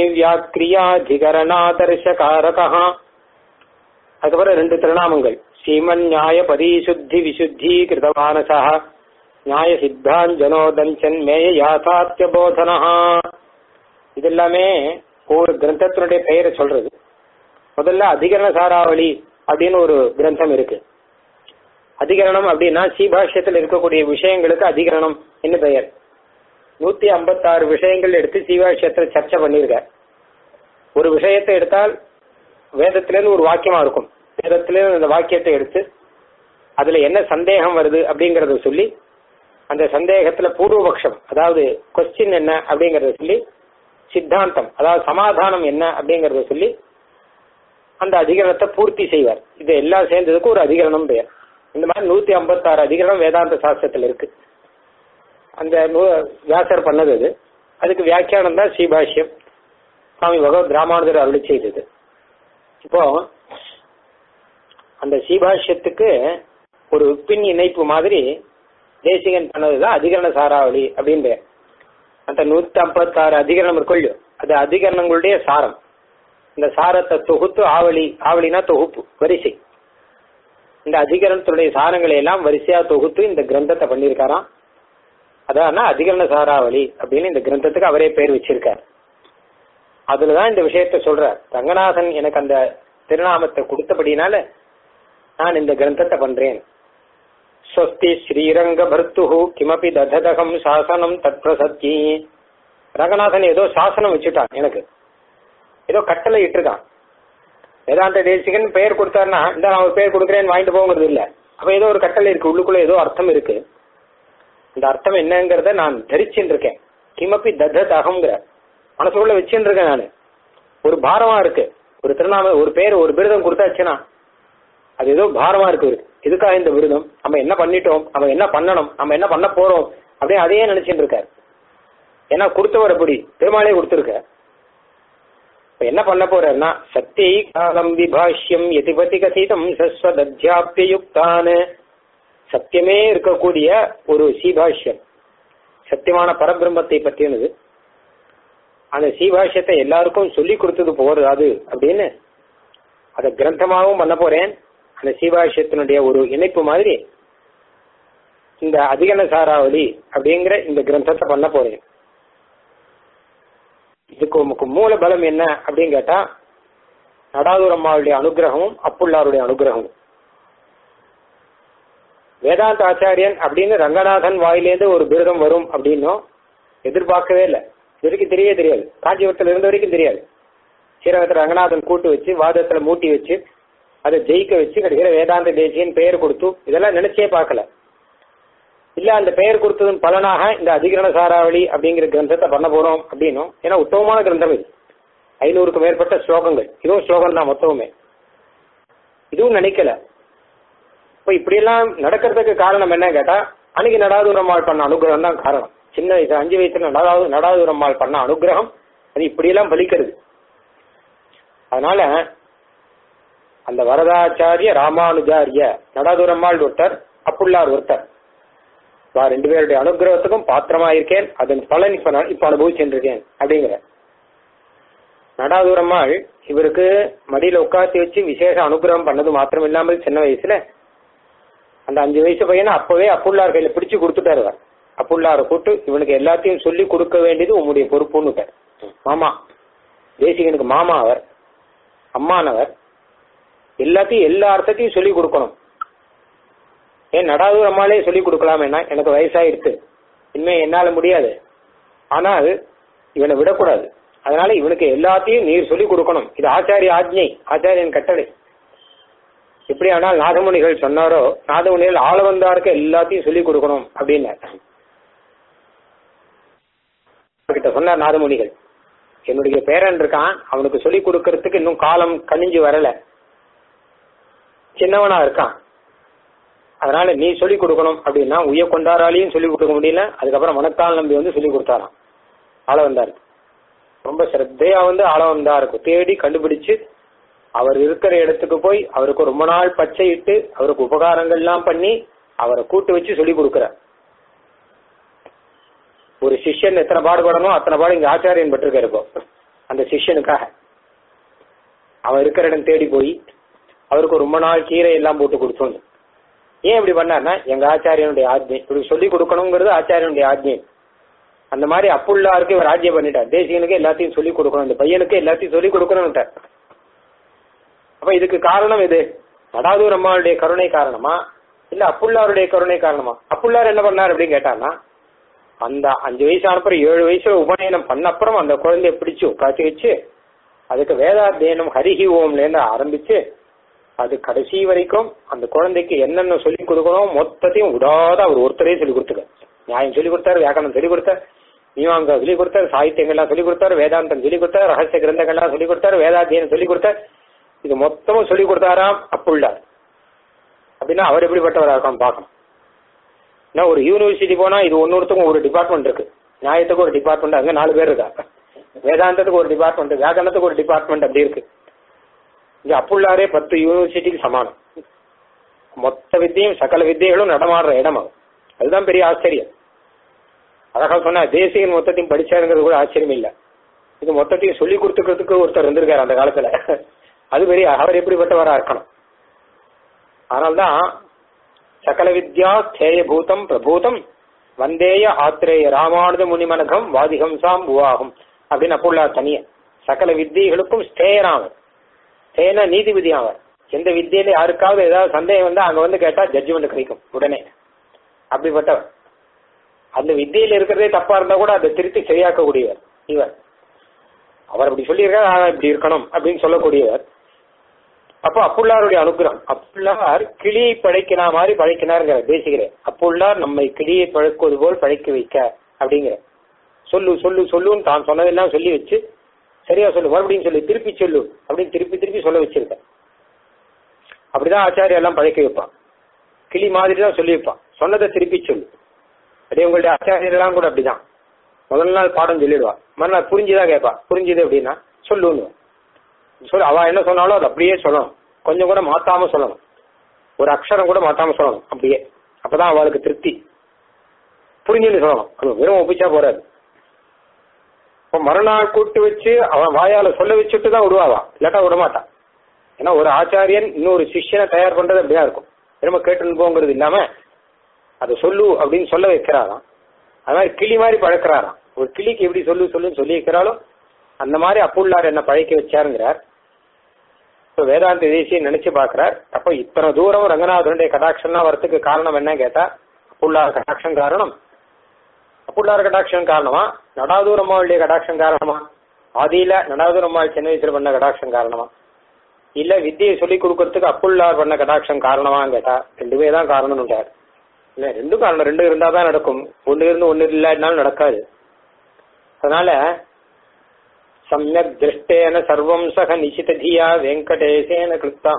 வியாக்கிரியாதிகரணாதர்ஷகாரகா அதுக்கப்புறம் ரெண்டு திருநாமங்கள் ஸ்ரீமன் நியாய பரிசுத்தி விசுத்தி கிருதமானசா நியாய சித்தாஞ்சனோதஞ்சன் மேய யாசாத்திய போதனா இது எல்லாமே ஒவ்வொரு கிரந்தத்தினுடைய பெயரை சொல்றது முதல்ல அதிகரண சாராவளி அப்படின்னு ஒரு கிரந்தம் இருக்கு அதிகரணம் அப்படின்னா சீபாஷ்யத்தில் இருக்கக்கூடிய விஷயங்களுக்கு அதிகரணம் என்ன பெயர் நூத்தி ஐம்பத்தாறு விஷயங்கள் எடுத்து சீபாஷ்யத்துல சர்ச்சை பண்ணியிருக்க ஒரு விஷயத்தை எடுத்தால் வேதத்திலேருந்து ஒரு வாக்கியமா இருக்கும் வேதத்திலேருந்து அந்த வாக்கியத்தை எடுத்து அதுல என்ன சந்தேகம் வருது அப்படிங்கறத சொல்லி அந்த சந்தேகத்துல பூர்வபக்ஷம் அதாவது கொஸ்டின் என்ன அப்படிங்கறத சொல்லி சித்தாந்தம் அதாவது சமாதானம் என்ன அப்படிங்கறத சொல்லி அந்த அதிகரணத்தை பூர்த்தி செய்வார் இது எல்லாம் சேர்ந்ததுக்கு ஒரு அதிகரணம் பெயர் இந்த மாதிரி நூத்தி ஐம்பத்தாறு அதிகரணம் வேதாந்த சாஸ்திரத்தில் இருக்கு அந்த வியாசர் பண்ணது அது அதுக்கு வியாக்கியானம் தான் ஸ்ரீபாஷ்யம் சுவாமி பகவத் ராமானுஜர் அருளி செய்தது இப்போ அந்த ஸ்ரீபாஷ்யத்துக்கு ஒரு பின் இணைப்பு மாதிரி தேசிகன் பண்ணதுதான் அதிகரண சாராவளி அப்படின்னு அந்த நூத்தி ஐம்பத்தாறு அதிகரணம் இருக்கும் இல்லையோ அது அதிகரணங்களுடைய சாரம் இந்த சாரத்தை தொகுத்து ஆவலி ஆவலினா தொகுப்பு வரிசை இந்த அதிகரணத்துடைய சாரங்களை எல்லாம் வரிசையா தொகுத்து இந்த கிரந்தத்தை பண்ணியிருக்காராம் அதான் அதிகரண சாராவளி அப்படின்னு இந்த கிரந்தத்துக்கு அவரே பேர் வச்சிருக்கார் அதுலதான் இந்த விஷயத்த சொல்றார் ரங்கநாதன் எனக்கு அந்த திருநாமத்தை கொடுத்தபடினால நான் இந்த கிரந்தத்தை பண்றேன் ஸ்வஸ்தி ஸ்ரீரங்க பர்த்து கிமபி தததகம் சாசனம் தத்பிரசத்தி ரங்கநாதன் ஏதோ சாசனம் வச்சுட்டான் எனக்கு ஏதோ கட்டளை இட்டிருக்கான் வேதாந்த தேசிகன் பெயர் கொடுத்தாருன்னா இந்த நான் ஒரு பெயர் கொடுக்குறேன்னு வாங்கிட்டு போங்கிறது இல்ல அப்ப ஏதோ ஒரு கட்டளை இருக்கு உள்ளுக்குள்ள ஏதோ அர்த்தம் இருக்கு இந்த அர்த்தம் என்னங்கிறத நான் தரிச்சுட்டு இருக்கேன் கிமப்பி தத்தத் அகங்கிற மனசுக்குள்ள வச்சுட்டு இருக்கேன் நான் ஒரு பாரமா இருக்கு ஒரு திருநாம ஒரு பேர் ஒரு விருதம் கொடுத்தாச்சுன்னா அது ஏதோ பாரமா இருக்கு இவருக்கு. எதுக்காக இந்த விருதம் நம்ம என்ன பண்ணிட்டோம் நம்ம என்ன பண்ணணும் நம்ம என்ன பண்ண போறோம் அப்படியே அதையே நினைச்சிட்டு இருக்காரு ஏன்னா கொடுத்தவர் அப்படி பெருமாளே கொடுத்துருக்க இப்ப என்ன பண்ண போறாருன்னா சத்தியை காலம் விபாஷ்யம் எதிபதி கசிதம் சஸ்வதத்யாப்தியுக்தான சத்தியமே இருக்கக்கூடிய ஒரு சீபாஷ்யம் சத்தியமான பரபிரம்மத்தை பற்றினது அந்த சீபாஷ்யத்தை எல்லாருக்கும் சொல்லி கொடுத்தது போறாது அப்படின்னு அதை கிரந்தமாகவும் பண்ண போறேன் அந்த சீபாஷ்யத்தினுடைய ஒரு இணைப்பு மாதிரி இந்த அதிகன சாராவளி அப்படிங்கிற இந்த கிரந்தத்தை பண்ண போறேன் இதுக்கு உமக்கு மூல பலம் என்ன அப்படின்னு கேட்டா நடாதுரம்மாவுடைய அனுகிரகமும் அப்புள்ளாருடைய அனுகிரகமும் வேதாந்த ஆச்சாரியன் அப்படின்னு ரங்கநாதன் வாயிலேருந்து ஒரு விருதம் வரும் அப்படின்னும் எதிர்பார்க்கவே இல்லை இது வரைக்கும் தெரியவே தெரியாது காஞ்சிபுரத்துல இருந்த வரைக்கும் தெரியாது ஸ்ரீரங்கத்தில் ரங்கநாதன் கூட்டு வச்சு வாதத்துல மூட்டி வச்சு அதை ஜெயிக்க வச்சு கிடைக்கிற வேதாந்த தேசியன் பெயர் கொடுத்து இதெல்லாம் நினைச்சே பார்க்கல இல்ல அந்த பெயர் கொடுத்ததன் பலனாக இந்த அதிகரண சாராவளி அப்படிங்கிற கிரந்தத்தை பண்ண போறோம் அப்படின்னும் ஏன்னா உத்தமமான கிரந்தம் இது ஐநூறுக்கும் மேற்பட்ட ஸ்லோகங்கள் இதுவும் ஸ்லோகம் தான் மொத்தமுமே இதுவும் நினைக்கல இப்ப இப்படியெல்லாம் நடக்கிறதுக்கு காரணம் என்ன கேட்டா அன்னைக்கு நடாதுரம்மாள் பண்ண அனுகிரகம் தான் காரணம் சின்ன வயசு அஞ்சு வயசுல நடாது நடாதுரம்மாள் பண்ண அனுகிரகம் அது இப்படியெல்லாம் பலிக்கிறது அதனால அந்த வரதாச்சாரிய ராமானுஜாரிய நடாதுரம்மாள் ஒருத்தர் அப்புள்ளார் ஒருத்தர் நான் ரெண்டு பேருடைய அனுகிரகத்துக்கும் பாத்திரமா இருக்கேன் அதன் பலன் இப்ப நான் இப்ப அனுபவிச்சுருக்கேன் அப்படிங்கிற நடாதுரம்மாள் இவருக்கு மடியில உட்காத்தி வச்சு விசேஷ அனுகிரகம் பண்ணது மாத்திரம் இல்லாமல் சின்ன வயசுல அந்த அஞ்சு வயசு பையனை அப்பவே அப்புள்ளார் கையில பிடிச்சு கொடுத்துட்டாரு அவர் அப்புள்ளார கூட்டு இவனுக்கு எல்லாத்தையும் சொல்லி கொடுக்க வேண்டியது உங்களுடைய பொறுப்புன்னு மாமா தேசிகனுக்கு மாமா அவர் அம்மானவர் எல்லாத்தையும் எல்லா அர்த்தத்தையும் சொல்லி கொடுக்கணும் ஏன் நடாதூர் அம்மாலே சொல்லி கொடுக்கலாமேனா எனக்கு வயசாயிருக்கு இனிமே என்னால முடியாது ஆனால் இவனை விடக்கூடாது அதனால இவனுக்கு எல்லாத்தையும் நீர் சொல்லி கொடுக்கணும் இது ஆச்சாரிய ஆஜ்ஞை ஆச்சாரியன் கட்டளை எப்படி ஆனால் நாதமுனிகள் சொன்னாரோ நாதமுனிகள் ஆள வந்தாருக்கு எல்லாத்தையும் சொல்லி கொடுக்கணும் அப்படின்னார் கிட்ட சொன்னார் நாதமுனிகள் என்னுடைய பேரன் இருக்கான் அவனுக்கு சொல்லி கொடுக்கறதுக்கு இன்னும் காலம் கணிஞ்சு வரல சின்னவனா இருக்கான் அதனால நீ சொல்லி கொடுக்கணும் அப்படின்னா உய கொண்டாராலையும் சொல்லி கொடுக்க முடியல அதுக்கப்புறம் மனத்தால் நம்பி வந்து சொல்லி கொடுத்தாராம் ஆள வந்தாரு ரொம்ப சிரத்தையா வந்து ஆள வந்தாருக்கு தேடி கண்டுபிடிச்சு அவர் இருக்கிற இடத்துக்கு போய் அவருக்கு ரொம்ப நாள் பச்சை இட்டு அவருக்கு உபகாரங்கள்லாம் பண்ணி அவரை கூட்டு வச்சு சொல்லி கொடுக்கிறார் ஒரு சிஷ்யன் எத்தனை பாடுபடணும் அத்தனை பாடு இங்க ஆச்சாரியன் பட்டிருக்காரு இப்போ அந்த சிஷ்யனுக்காக அவன் இருக்கிற இடம் தேடி போய் அவருக்கு ரொம்ப நாள் கீரை எல்லாம் போட்டு கொடுத்தோம் ஏன் இப்படி பண்ணார்னா எங்க ஆச்சாரியனுடைய ஆஜ்ஞை இப்படி சொல்லி கொடுக்கணுங்கிறது ஆச்சாரியனுடைய ஆஜ்ஞை அந்த மாதிரி அப்புள்ளாருக்கு இவர் ஆஜ்யம் பண்ணிட்டார் தேசியனுக்கு எல்லாத்தையும் சொல்லி கொடுக்கணும் இந்த பையனுக்கு எல்லாத்தையும் சொல்லி கொடுக்கணும்ட்டார் அப்ப இதுக்கு காரணம் எது நடாதூர் அம்மாவுடைய கருணை காரணமா இல்ல அப்புள்ளாருடைய கருணை காரணமா அப்புள்ளார் என்ன பண்ணார் அப்படின்னு கேட்டான்னா அந்த அஞ்சு வயசு அனுப்புறம் ஏழு வயசுல உபநயனம் பண்ண அப்புறம் அந்த குழந்தைய பிடிச்சு உட்காத்தி வச்சு அதுக்கு வேதாத்தியனம் ஹரிஹி ஓம்ல இருந்து ஆரம்பிச்சு அது கடைசி வரைக்கும் அந்த குழந்தைக்கு என்னென்ன சொல்லி கொடுக்கணும் மொத்தத்தையும் விடாத அவர் ஒருத்தரே சொல்லி கொடுத்துருக்காரு நியாயம் சொல்லி கொடுத்தாரு வியாக்கரணம் சொல்லி கொடுத்தாரு மீமாங்க சொல்லி கொடுத்தாரு சாகித்யங்கள்லாம் சொல்லி கொடுத்தாரு வேதாந்தம் சொல்லி கொடுத்தாரு ரகசிய கிரந்தங்கள்லாம் சொல்லி கொடுத்தாரு வேதாத்தியனம் சொல்லி கொடுத்தாரு இது மொத்தமும் சொல்லி கொடுத்தாராம் அப்புள்ளார் அப்படின்னா அவர் எப்படிப்பட்டவராக இருக்கான்னு பார்க்கணும் ஏன்னா ஒரு யூனிவர்சிட்டி போனா இது ஒன்னொருத்துக்கும் ஒரு டிபார்ட்மெண்ட் இருக்கு நியாயத்துக்கு ஒரு டிபார்ட்மெண்ட் அங்க நாலு பேர் இருக்கா வேதாந்தத்துக்கு ஒரு டிபார்ட்மெண்ட் வியாக்கரணத்துக்கு ஒரு டிபார்ட்மெண்ட் அப்படி இருக்கு இங்க அப்புள்ளாரே பத்து யூனிவர்சிட்டிக்கு சமானம் மொத்த வித்தியும் சகல வித்தியர்களும் நடமாடுற இடம் அது அதுதான் பெரிய ஆச்சரியம் அழகா சொன்னா தேசியன் மொத்தத்தையும் படிச்சாருங்கிறது கூட ஆச்சரியம் இல்ல இது மொத்தத்தையும் சொல்லி கொடுத்துக்கிறதுக்கு ஒருத்தர் இருந்திருக்காரு அந்த காலத்துல அது பெரிய அவர் எப்படிப்பட்டவரா இருக்கணும் அதனால்தான் சகல வித்யா ஸ்தேயபூதம் பிரபூதம் வந்தேய ஆத்திரேய ராமானுஜ முனிமனகம் வாதிகம்சாம் உவாகும் அப்படின்னு அப்புள்ளார் தனிய சகல வித்தியர்களுக்கும் ஸ்தேயராமர் ஸ்தேன நீதிபதி அவர் எந்த வித்தியில யாருக்காவது ஏதாவது சந்தேகம் வந்தா அங்க வந்து கேட்டா ஜட்ஜ்மெண்ட் கிடைக்கும் உடனே அப்படிப்பட்டவர் அந்த வித்தியில இருக்கிறதே தப்பா இருந்தா கூட அதை திருத்தி சரியாக்கக்கூடியவர் இவர் அவர் அப்படி சொல்லியிருக்காரு ஆனா இப்படி இருக்கணும் அப்படின்னு சொல்லக்கூடியவர் அப்போ அப்புள்ளாருடைய அனுகிரகம் அப்புள்ளார் கிளியை படைக்கினா மாதிரி படைக்கினாருங்கிற பேசுகிறேன் அப்புள்ளார் நம்மை கிளியை பழக்குவது போல் படைக்க வைக்க அப்படிங்கிற சொல்லு சொல்லு சொல்லுன்னு தான் சொன்னதெல்லாம் சொல்லி வச்சு சரியா சொல்லு மறுபடியும் சொல்லு திருப்பி சொல்லு அப்படின்னு திருப்பி திருப்பி சொல்ல வச்சிருக்கேன் அப்படிதான் ஆச்சாரியா எல்லாம் பழக்க வைப்பான் கிளி மாதிரி தான் சொல்லி வைப்பான் சொன்னதை திருப்பி சொல்லு அப்படியே உங்களுடைய ஆச்சாரியெல்லாம் கூட அப்படிதான் முதல் நாள் பாடம் சொல்லிடுவா மறுநாள் புரிஞ்சுதான் கேட்பா புரிஞ்சுது அப்படின்னா சொல்லுன்னு சொல்லு அவ என்ன சொன்னாலும் அது அப்படியே சொல்லணும் கொஞ்சம் கூட மாத்தாம சொல்லணும் ஒரு அக்ஷரம் கூட மாத்தாம சொல்லணும் அப்படியே அப்பதான் அவளுக்கு திருப்தி புரிஞ்சுன்னு சொல்லணும் அது வெறும் ஒப்பிச்சா போறாது இப்போ மறுநாள் கூட்டு வச்சு அவன் வாயால சொல்ல வச்சுட்டு தான் விடுவாவா இல்லாட்டா விட மாட்டான் ஏன்னா ஒரு ஆச்சாரியன் இன்னொரு சிஷ்யனை தயார் பண்றது அப்படிதான் இருக்கும் திரும்ப கேட்டு போங்கிறது இல்லாம அதை சொல்லு அப்படின்னு சொல்ல வைக்கிறாராம் அது மாதிரி கிளி மாதிரி பழக்கிறாராம் ஒரு கிளிக்கு எப்படி சொல்லு சொல்லுன்னு சொல்லி வைக்கிறாளோ அந்த மாதிரி அப்புள்ளார் என்ன பழக்க வச்சாருங்கிறார் இப்போ வேதாந்த தேசியம் நினைச்சு பார்க்கிறார் அப்போ இத்தனை தூரம் ரங்கநாதனுடைய கடாட்சம்லாம் வரத்துக்கு காரணம் என்ன கேட்டா அப்புள்ளார் கடாட்சம் காரணம் அப்புள்ளார் கடாட்சம் காரணமா நடாதூரம்மாவுடைய கடாட்சம் காரணமா ஆதியில நடாதூரம்மாள் சின்ன வயசுல பண்ண கடாட்சம் காரணமா இல்ல வித்தியை சொல்லி கொடுக்கறதுக்கு அப்புள்ளார் பண்ண கடாட்சம் காரணமான்னு கேட்டா ரெண்டுமே தான் காரணம்னுட்டார் இல்ல ரெண்டும் காரணம் ரெண்டு இருந்தா தான் நடக்கும் ஒண்ணு இருந்து ஒண்ணு இல்லாட்டினாலும் நடக்காது அதனால சமயக் திருஷ்டேன சர்வம் சக நிசிததியா வெங்கடேசேன கிருத்தா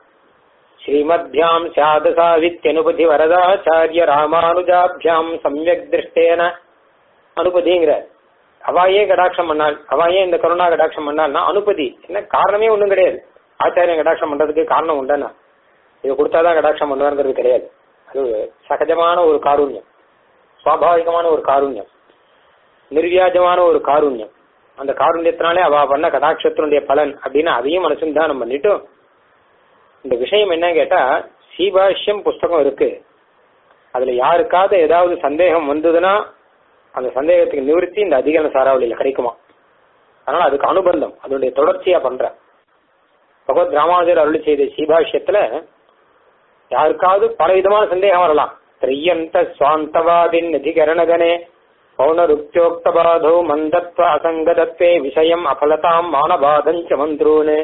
ஸ்ரீமத்யாம் சாத சாவித்யனுபதி வரதாச்சாரிய ராமானுஜாபியாம் சமயக் திருஷ்டேன அனுபதிங்கிற அவாயே கடாட்சம் பண்ணால் அவாயே இந்த கருணா கடாட்சம் பண்ணால்னா அனுபதி என்ன காரணமே ஒண்ணும் கிடையாது ஆச்சாரியம் கடாட்சம் பண்றதுக்கு காரணம் உண்டுன்னா இது கொடுத்தாதான் கடாட்சம் பண்ணுவாங்கிறது கிடையாது அது சகஜமான ஒரு காருண்யம் சுவாபாவிகமான ஒரு காருண்யம் நிர்வியாஜமான ஒரு காருண்யம் அந்த காருண்யத்தினாலே அவ பண்ண கடாட்சத்தினுடைய பலன் அப்படின்னு அதையும் மனசுன்னு தான் நம்ம பண்ணிட்டோம் இந்த விஷயம் என்ன கேட்டா சீபாஷ்யம் புஸ்தகம் இருக்கு அதுல யாருக்காவது ஏதாவது சந்தேகம் வந்ததுன்னா அந்த சந்தேகத்துக்கு நிவர்த்தி இந்த அதிகரண சாராவளியில கிடைக்குமா அதனால அதுக்கு அனுபந்தம் அதனுடைய தொடர்ச்சியா பண்ற பகவத் ராமானுஜர் அருளி செய்த சீபாஷ்யத்துல யாருக்காவது பல விதமான சந்தேகம் வரலாம் திரையந்த சுவாந்தவாதின் அதிகரணகனே பௌனருக்தியோக்தபாதோ மந்தத்வ அசங்கதத்வே விஷயம் அபலதாம் மானபாதஞ்ச மந்த்ரூன்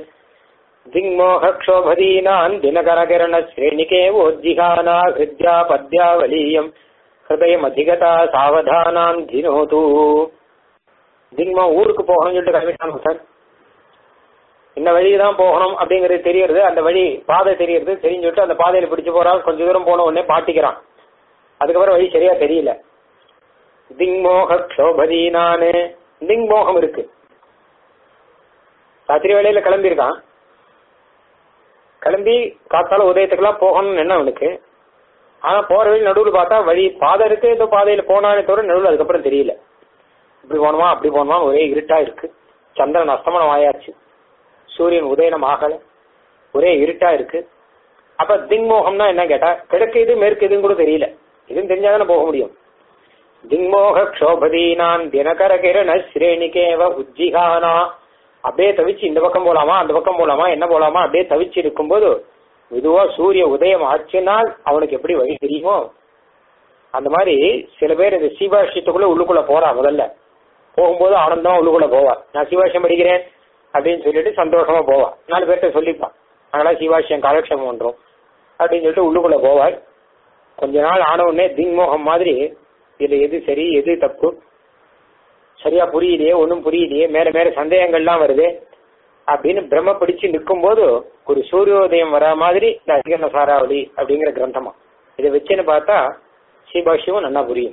திங்மோகக்ஷோபதீனான் தினகரகிரண ஸ்ரேணிகேவோஜிகானா ஹிருத்யா பத்யாவலீயம் ஹிருதயம் அதிகதா சாவதானான் தினோது திங்மோ ஊருக்கு போகணும்னு சொல்லிட்டு கிளம்பிட்டாங்க சார் இந்த வழி தான் போகணும் அப்படிங்கிறது தெரியறது அந்த வழி பாதை தெரியறது தெரிஞ்சு விட்டு அந்த பாதையில பிடிச்சு போறான் கொஞ்ச தூரம் போன உடனே பாட்டிக்கிறான் அதுக்கப்புறம் வழி சரியா தெரியல திங்மோக க்ஷோபதீனானு திங்மோகம் இருக்கு ராத்திரி வேலையில கிளம்பியிருக்கான் கிளம்பி காத்தால உதயத்துக்கெல்லாம் போகணும்னு என்ன அவனுக்கு ஆனா போற வழி நடுவில் பார்த்தா வழி பாதை இருக்கு ஏதோ பாதையில போனானே தவிர நடுவில் அதுக்கப்புறம் தெரியல இப்படி போனோமா அப்படி போனோமா ஒரே இருட்டா இருக்கு சந்திரன் அஸ்தமனம் ஆயாச்சு சூரியன் உதயனம் ஆகல ஒரே இருட்டா இருக்கு அப்ப திங்மோகம்னா என்ன கேட்டா கிழக்கு இது மேற்கு இதுன்னு கூட தெரியல இதுவும் தெரிஞ்சாதானே போக முடியும் திங்மோக க்ஷோபதீனான் தினகர கிரண ஸ்ரேணிகேவ உஜ்ஜிகானா அப்படியே தவிச்சு இந்த பக்கம் போலாமா அந்த பக்கம் போலாமா என்ன போலாமா அப்படியே தவிச்சு இருக்கும்போது மெதுவா சூரிய உதயம் ஆச்சுனால் அவனுக்கு எப்படி வழி தெரியுமோ அந்த மாதிரி சில பேர் இந்த சீபாஷ்யத்துக்குள்ள உள்ளுக்குள்ள போறா முதல்ல போகும்போது ஆனந்தமா உள்ளுக்குள்ள போவா நான் சிவாஷ்யம் படிக்கிறேன் அப்படின்னு சொல்லிட்டு சந்தோஷமா போவா நாலு பேர்கிட்ட சொல்லிப்பான் நாங்களாம் சிவாஷ்யம் காலக்ஷேபம் பண்றோம் அப்படின்னு சொல்லிட்டு உள்ளுக்குள்ள போவாள் கொஞ்ச நாள் ஆன உடனே திங்மோகம் மாதிரி இதுல எது சரி எது தப்பு சரியா புரியலையே ஒன்றும் புரியலையே மேல மேல சந்தேகங்கள்லாம் வருது அப்படின்னு பிரம்ம பிடிச்சு நிற்கும் போது ஒரு சூரியோதயம் வரா மாதிரி இந்த அதிகரண சாராவளி அப்படிங்கிற கிரந்தமா இதை வச்சுன்னு பார்த்தா ஸ்ரீபாஷ்யமும் நல்லா புரியும்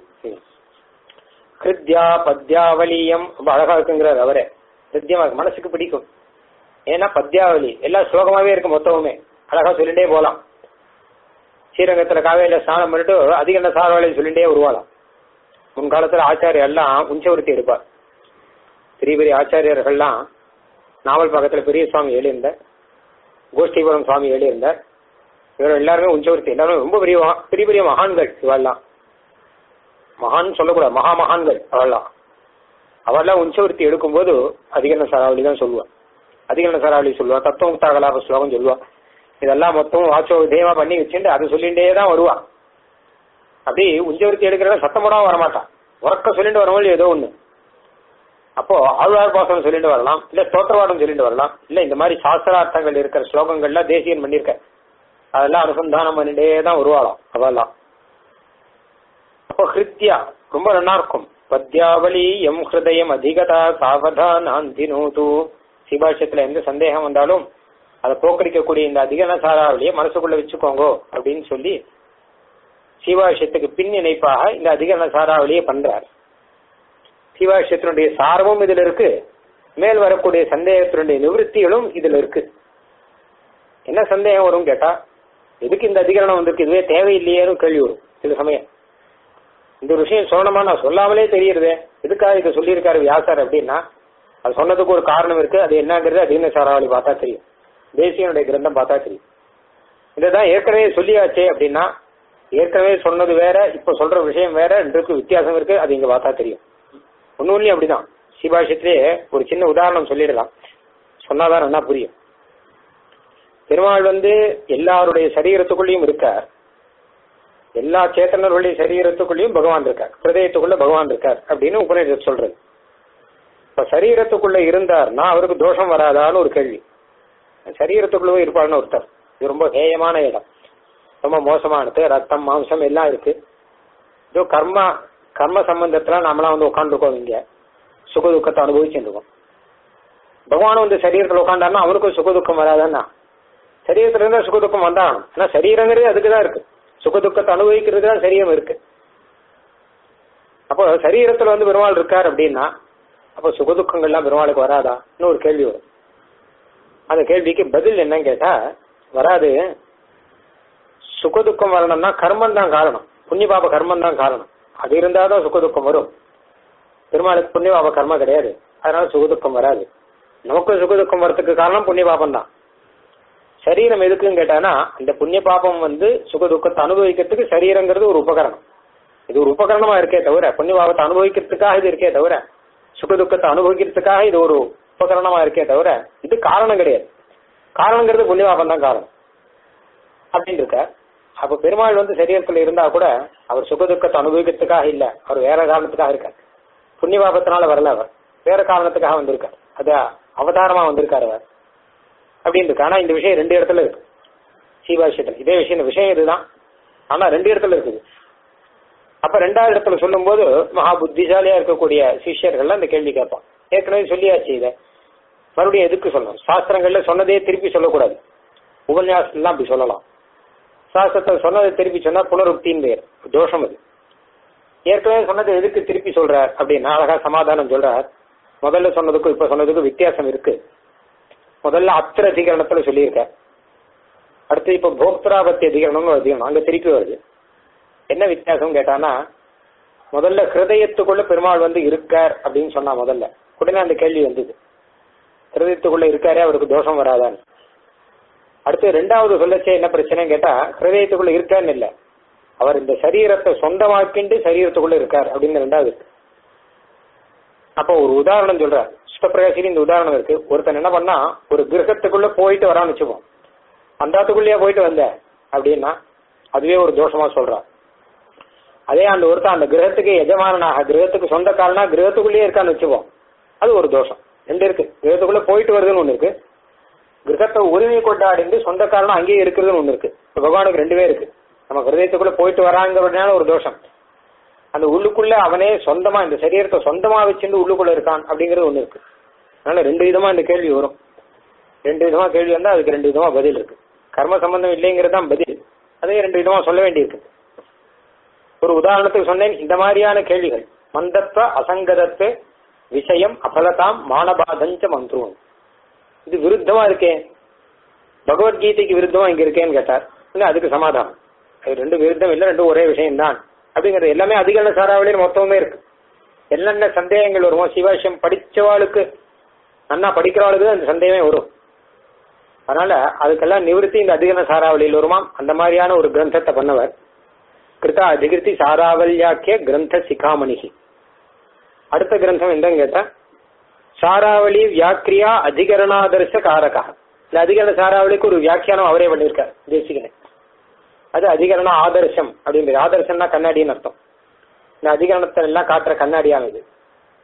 ஹிருத்யா பத்யாவலியம் ரொம்ப அழகா இருக்குங்கிறார் அவரே ஹிருத்யமா இருக்கு மனசுக்கு பிடிக்கும் ஏன்னா பத்யாவலி எல்லாம் ஸ்லோகமாவே இருக்கு மொத்தமுமே அழகா சொல்லிட்டே போலாம் ஸ்ரீரங்கத்துல காவேரியில ஸ்நானம் பண்ணிட்டு அதிகரண சாராவளி சொல்லிட்டே வருவாளாம் முன்காலத்துல ஆச்சாரியர் எல்லாம் உஞ்சவருத்தி எடுப்பார் பெரிய பெரிய ஆச்சாரியர்கள்லாம் நாவல் பக்கத்துல பெரிய சுவாமி எழுந்தார் கோஷ்டிபுரம் சுவாமி எழுந்தார் இவர் எல்லாருமே உஞ்சவர்த்தி எல்லாரும் ரொம்ப பெரிய மகா- பெரிய பெரிய மகான்கள் இவெல்லாம் மகான் சொல்லக்கூடாது மகா மகான்கள் அவெல்லாம் அவெல்லாம் உஞ்சவர்த்தி எடுக்கும்போது அதிகரண சராவளி தான் சொல்லுவான் அதிகரண சராவளி சொல்லுவா தத்துவமுக்தா கலாப ஸ்லோகம் சொல்லுவா இதெல்லாம் மொத்தம் வாட்சோ விதயமா பண்ணி வச்சுட்டு அது சொல்லிட்டே தான் வருவா அப்படி உஞ்சவர்த்தி எடுக்கிறத சத்தம் போடாம வரமாட்டான் உறக்க சொல்லிட்டு வரவங்க ஏதோ ஒண்ணு அப்போ ஆழ்வார் பாசனம் சொல்லிட்டு வரலாம் இல்ல ஸ்தோத்திரவாதம் சொல்லிட்டு வரலாம் இல்ல இந்த மாதிரி சாஸ்திரார்த்தங்கள் இருக்கிற ஸ்லோகங்கள்லாம் தேசியன் பண்ணியிருக்க அதெல்லாம் அனுசந்தானம் பண்ணிட்டே தான் உருவாலாம் அவெல்லாம் அப்போ ஹிருத்யா ரொம்ப நல்லா இருக்கும் பத்யாவளி எம் ஹிருதயம் அதிகதா சாவதானாந்தி நூது சிபாஷத்துல எந்த சந்தேகம் வந்தாலும் அதை போக்கடிக்கக்கூடிய இந்த அதிகன சாராவளியை மனசுக்குள்ள வச்சுக்கோங்க அப்படின்னு சொல்லி சிவாஷயத்துக்கு பின் இணைப்பாக இந்த அதிகரண சாராவளியை பண்றார் சிவாஷயத்தினுடைய சாரமும் இதுல இருக்கு மேல் வரக்கூடிய சந்தேகத்தினுடைய நிவൃத்திகளும் இதுல இருக்கு என்ன சந்தேகம் வரும் கேட்டா எதுக்கு இந்த அதிகரணம் வந்திருக்கு இதுவே தேவையில்லையேன்னு கேள்வி வரும் சில சமயம் இந்த ஒரு விஷயம் சொல்லணுமா நான் சொல்லாமலே தெரியுறதே எதுக்காக இதை சொல்லியிருக்காரு வியாசர் அப்படின்னா அது சொன்னதுக்கு ஒரு காரணம் இருக்கு அது என்னங்கிறது அதிகன சாராவளி பார்த்தா தெரியும் தேசியனுடைய கிரந்தம் பார்த்தா தெரியும் இதுதான் ஏற்கனவே சொல்லியாச்சே அப்படின்னா ஏற்கனவே சொன்னது வேற இப்ப சொல்ற விஷயம் வேற ரெண்டுக்கும் வித்தியாசம் இருக்கு அது இங்க பார்த்தா தெரியும் ஒன்னும் அப்படிதான் சிபாஷத்திலே ஒரு சின்ன உதாரணம் சொல்லிடலாம் சொன்னாதான் நல்லா புரியும் பெருமாள் வந்து எல்லாருடைய சரீரத்துக்குள்ளேயும் இருக்கார் எல்லா சேத்தனர்களுடைய சரீரத்துக்குள்ளேயும் பகவான் இருக்கார் ஹிருதயத்துக்குள்ள பகவான் இருக்கார் அப்படின்னு உபநிஷத் சொல்றது இப்ப சரீரத்துக்குள்ள இருந்தார்னா அவருக்கு தோஷம் வராதான்னு ஒரு கேள்வி சரீரத்துக்குள்ளவே இருப்பார்னு ஒருத்தர் இது ரொம்ப ஹேயமான இடம் ரொம்ப மோசமானது ரத்தம் மாம்சம் எல்லாம் இருக்கு இதோ கர்மா கர்ம சம்பந்தத்துல நாமெல்லாம் வந்து உட்காந்துருக்கோம் இங்க சுக துக்கத்தை அனுபவிச்சுட்டு இருக்கோம் பகவான் வந்து சரீரத்தில் உட்காந்தாருன்னா அவனுக்கும் சுக துக்கம் வராதுன்னா சரீரத்துல இருந்தா சுக துக்கம் வந்தாகணும் ஏன்னா சரீரங்கிறது அதுக்கு தான் இருக்கு சுக துக்கத்தை அனுபவிக்கிறதுக்கு தான் சரீரம் இருக்கு அப்போ சரீரத்துல வந்து பெருமாள் இருக்கார் அப்படின்னா அப்போ சுக துக்கங்கள்லாம் பெருமாளுக்கு வராதா இன்னும் ஒரு கேள்வி வரும் அந்த கேள்விக்கு பதில் என்னன்னு கேட்டா வராது சுக துக்கம் வரணும்னா கர்மம் தான் காரணம் புண்ணிய பாப கர்மம் தான் காரணம் அது இருந்தாதான் சுக துக்கம் வரும் பெருமாளுக்கு புண்ணிய பாப கர்மம் கிடையாது அதனால சுக துக்கம் வராது நமக்கும் சுக துக்கம் வரதுக்கு காரணம் புண்ணிய பாபம் தான் சரீரம் எதுக்குன்னு கேட்டானா இந்த புண்ணிய பாபம் வந்து சுக துக்கத்தை அனுபவிக்கிறதுக்கு சரீரங்கிறது ஒரு உபகரணம் இது ஒரு உபகரணமா இருக்கே தவிர புண்ணிய பாபத்தை அனுபவிக்கிறதுக்காக இது இருக்கே தவிர சுக துக்கத்தை அனுபவிக்கிறதுக்காக இது ஒரு உபகரணமா இருக்கே தவிர இது காரணம் கிடையாது காரணங்கிறது புண்ணிய பாபம் தான் காரணம் அப்படின்னு இருக்க அப்ப பெருமாள் வந்து சரீரத்துல இருந்தா கூட அவர் சுக துக்கத்தை அனுபவிக்கிறதுக்காக இல்ல அவர் வேற காரணத்துக்காக இருக்கார் புண்ணிய பாபத்தினால வரல அவர் வேற காரணத்துக்காக வந்திருக்கார் அது அவதாரமா வந்திருக்காரு அவர் அப்படின்னு இருக்கு ஆனா இந்த விஷயம் ரெண்டு இடத்துல இருக்கு சீபாஷயத்துல இதே விஷயம் இந்த விஷயம் இதுதான் ஆனா ரெண்டு இடத்துல இருக்குது அப்ப ரெண்டாவது இடத்துல சொல்லும் போது மகா புத்திசாலியா இருக்கக்கூடிய சிஷ்யர்கள் அந்த கேள்வி கேட்பான் ஏற்கனவே சொல்லியாச்சு இதை மறுபடியும் எதுக்கு சொல்லணும் சாஸ்திரங்கள்ல சொன்னதே திருப்பி சொல்லக்கூடாது உபன்யாசம் அப்படி சொல்லலாம் சாஸ்திரத்தை சொன்னதை திருப்பி சொன்னா புனருக்தின்னு பேர் தோஷம் அது ஏற்கனவே சொன்னதை எதுக்கு திருப்பி சொல்றார் அப்படின்னா அழகா சமாதானம் சொல்றார் முதல்ல சொன்னதுக்கும் இப்ப சொன்னதுக்கும் வித்தியாசம் இருக்கு முதல்ல அத்திர அதிகரணத்துல சொல்லியிருக்க அடுத்து இப்ப போக்தராபத்தி அதிகரணம்னு ஒரு அதிகரணம் அங்க திருப்பி வருது என்ன வித்தியாசம் கேட்டானா முதல்ல ஹிருதயத்துக்குள்ள பெருமாள் வந்து இருக்கார் அப்படின்னு சொன்னா முதல்ல உடனே அந்த கேள்வி வந்தது ஹிருதயத்துக்குள்ள இருக்காரே அவருக்கு தோஷம் வராதான்னு அடுத்து ரெண்டாவது சொல்லச்சே என்ன பிரச்சனைன்னு கேட்டா ஹிருதயத்துக்குள்ள இருக்கான்னு இல்ல அவர் இந்த சரீரத்தை சொந்தமாக்கிண்டு சரீரத்துக்குள்ள இருக்கார் அப்படின்னு ரெண்டாவது இருக்கு அப்போ ஒரு உதாரணம் சொல்றார் சுத்தப்பிரகாசிக்கு இந்த உதாரணம் இருக்கு ஒருத்தன் என்ன பண்ணா ஒரு கிரகத்துக்குள்ள போயிட்டு வரான்னு வச்சுப்போம் அந்தாத்துக்குள்ளேயே போயிட்டு வந்த அப்படின்னா அதுவே ஒரு தோஷமா சொல்றான் அதே அந்த ஒருத்தன் அந்த கிரகத்துக்கு எஜமானனாக கிரகத்துக்கு சொந்தக்காரனா கிரகத்துக்குள்ளேயே இருக்கான்னு வச்சுப்போம் அது ஒரு தோஷம் ரெண்டு இருக்கு கிரகத்துக்குள்ள போயிட்டு வருதுன்னு ஒண்ணு இருக்கு கிரகத்தை உரிமை கொண்டாடிந்து சொந்தக்காரனா அங்கேயே இருக்கிறதுன்னு ஒண்ணு இருக்கு பகவானுக்கு ரெண்டுவே இருக்கு நம்ம ஹிருதயத்துக்குள்ள போயிட்டு வராங்கிறதுனால ஒரு தோஷம் அந்த உள்ளுக்குள்ள அவனே சொந்தமா இந்த சரீரத்தை சொந்தமா வச்சுட்டு உள்ளுக்குள்ள இருக்கான் அப்படிங்கிறது ஒண்ணு இருக்கு அதனால ரெண்டு விதமா இந்த கேள்வி வரும் ரெண்டு விதமா கேள்வி வந்தா அதுக்கு ரெண்டு விதமா பதில் இருக்கு கர்ம சம்பந்தம் இல்லைங்கிறது தான் பதில் அதே ரெண்டு விதமா சொல்ல வேண்டியிருக்கு ஒரு உதாரணத்துக்கு சொன்னேன் இந்த மாதிரியான கேள்விகள் மந்தத்வ அசங்கதத்து விஷயம் அபலதாம் மானபாதஞ்ச மந்த்ருவம் இது விருத்தமா இருக்கே பகவத்கீதைக்கு விருத்தமா இங்க இருக்கேன்னு கேட்டார் இல்ல அதுக்கு சமாதானம் அது ரெண்டு விருத்தம் இல்ல ரெண்டும் ஒரே விஷயம் தான் அப்படிங்கிறது எல்லாமே அதிகரண சாராவளியில் மொத்தமே இருக்கு என்னென்ன சந்தேகங்கள் வருமோ சிவாஷ்யம் படிச்சவாளுக்கு நன்னா படிக்கிறவாளுக்கு அந்த சந்தேகமே வரும் அதனால அதுக்கெல்லாம் நிவர்த்தி இந்த அதிகரண சாராவளியில் வருமாம் அந்த மாதிரியான ஒரு கிரந்தத்தை பண்ணவர் கிருதா அதிகிருத்தி சாராவல்யாக்கிய கிரந்த சிகாமணிகி அடுத்த கிரந்தம் என்னன்னு கேட்டா சாராவளி வியாக்கிரியா அதிகரணாதர்ச காரகா இந்த அதிகரண சாராவளிக்கு ஒரு வியாக்கியானம் அவரே பண்ணியிருக்கார் தேசிகனை அது அதிகரண ஆதர்சம் அப்படிங்கிறது ஆதர்சம்னா கண்ணாடின்னு அர்த்தம் இந்த அதிகரணத்தை எல்லாம் காட்டுற கண்ணாடியாம் இது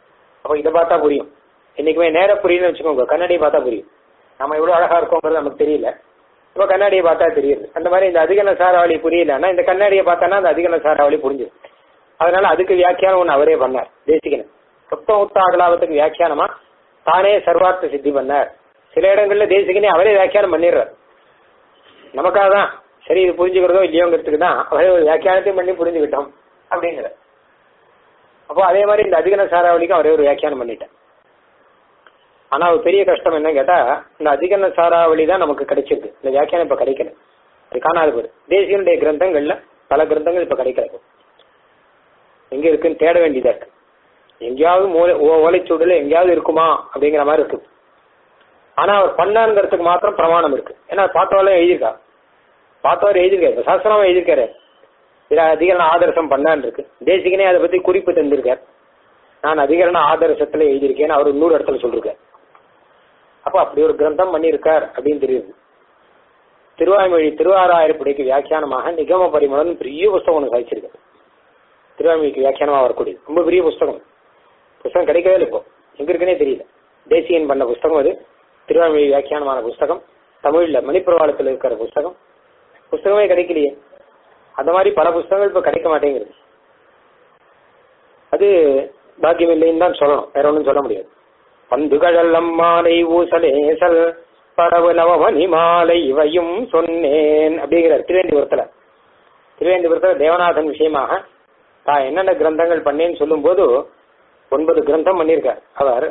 அப்போ இதை பார்த்தா புரியும் என்னைக்குமே நேர புரியும்னு வச்சுக்கோங்க கண்ணாடியை பார்த்தா புரியும் நம்ம எவ்வளவு அழகா இருக்கோங்கிறது நமக்கு தெரியல இப்போ கண்ணாடியை பார்த்தா தெரியுது அந்த மாதிரி இந்த அதிகன சாராவளி புரியலன்னா இந்த கண்ணாடியை பார்த்தானா அந்த அதிகன சாராவளி புரிஞ்சுது அதனால அதுக்கு வியாக்கியானம் ஒன்று அவரே பண்ணார் தேசிகன் சொப்ப முத்தாகலாவத்துக்கு வியாக்கியானமா தானே சர்வார்த்த சித்தி பண்ணார் சில இடங்கள்ல தேசிகனே அவரே வியாக்கியானம் பண்ணிடுறார் நமக்காக தான் சரி இது புரிஞ்சுக்கிறதோ இல்லையோங்கிறதுக்கு தான் அவரே ஒரு வியாக்கியானத்தையும் பண்ணி புரிஞ்சுக்கிட்டோம் அப்படிங்கிற அப்போ அதே மாதிரி இந்த அதிகன சாராவளிக்கும் அவரே ஒரு வியாக்கியானம் பண்ணிட்டேன் ஆனா ஒரு பெரிய கஷ்டம் என்ன கேட்டா இந்த அதிகன சாராவளி தான் நமக்கு கிடைச்சிருக்கு இந்த வியாக்கியானம் இப்ப கிடைக்கல அது காணாது போயிரு தேசியனுடைய கிரந்தங்கள்ல பல கிரந்தங்கள் இப்ப கிடைக்கல இப்போ. எங்க இருக்குன்னு தேட வேண்டியதா இருக்கு எங்கேயாவது மூலை ஓ- ஓலைச்சுவடுல எங்கேயாவது இருக்குமா அப்படிங்கிற மாதிரி இருக்கு ஆனா அவர் பண்ணாருங்கிறதுக்கு மாத்திரம் பிரமாணம் இருக்கு ஏன்னா பார்த்தவெல்லாம் எழுதியிருக்கா பார்த்தவர் எழுதியிருக்காரு இப்ப சாஸ்திரமா எழுதியிருக்காரு இதுல அதிகரண ஆதர்சம் பண்ணான்னு இருக்கு தேசிகனே அதை பத்தி குறிப்பு தந்திருக்கார் நான் அதிகரண ஆதர்சத்துல எழுதியிருக்கேன்னு அவர் இன்னொரு இடத்துல சொல்லிருக்கார் அப்ப அப்படி ஒரு கிரந்தம் பண்ணியிருக்கார் அப்படின்னு தெரியுது திருவாய்மொழி திருவாராயிரப்படிக்கு வியாக்கியானமாக நிகம பரிமளன் பெரிய புஸ்தகம் ஒன்று சாதிச்சிருக்காரு திருவாய்மொழிக்கு வியாக்கியானமா வரக்கூடிய ரொம்ப பெரிய புஸ்தகம் புஸ்தகம் கிடைக்கவே இல்லை இப்போ எங்க இருக்குன்னே தெரியல தேசியன் பண்ண புஸ்தகம் அது திருவாய்மொழி வியாக்கியானமான புஸ்தகம் தமிழ்ல மணிப்பிரவாளத்தில் இருக்கிற புஸ்தகம் புஸ்தகமே கிடைக்கலையே அந்த மாதிரி பல புஸ்தகங்கள் இப்ப கிடைக்க மாட்டேங்குது அது பாக்கியம் இல்லைன்னு தான் சொல்லணும் வேற ஒன்றும் சொல்ல முடியாது பந்துகழல் அம்மாலை ஊசலேசல் பரவு நவமணி மாலை இவையும் சொன்னேன் அப்படிங்கிறார் திருவேந்திபுரத்துல திருவேந்திபுரத்துல தேவநாதன் விஷயமாக தான் என்னென்ன கிரந்தங்கள் பண்ணேன்னு சொல்லும்போது ஒன்பது கிரந்தம் பண்ணியிருக்கார் அவர்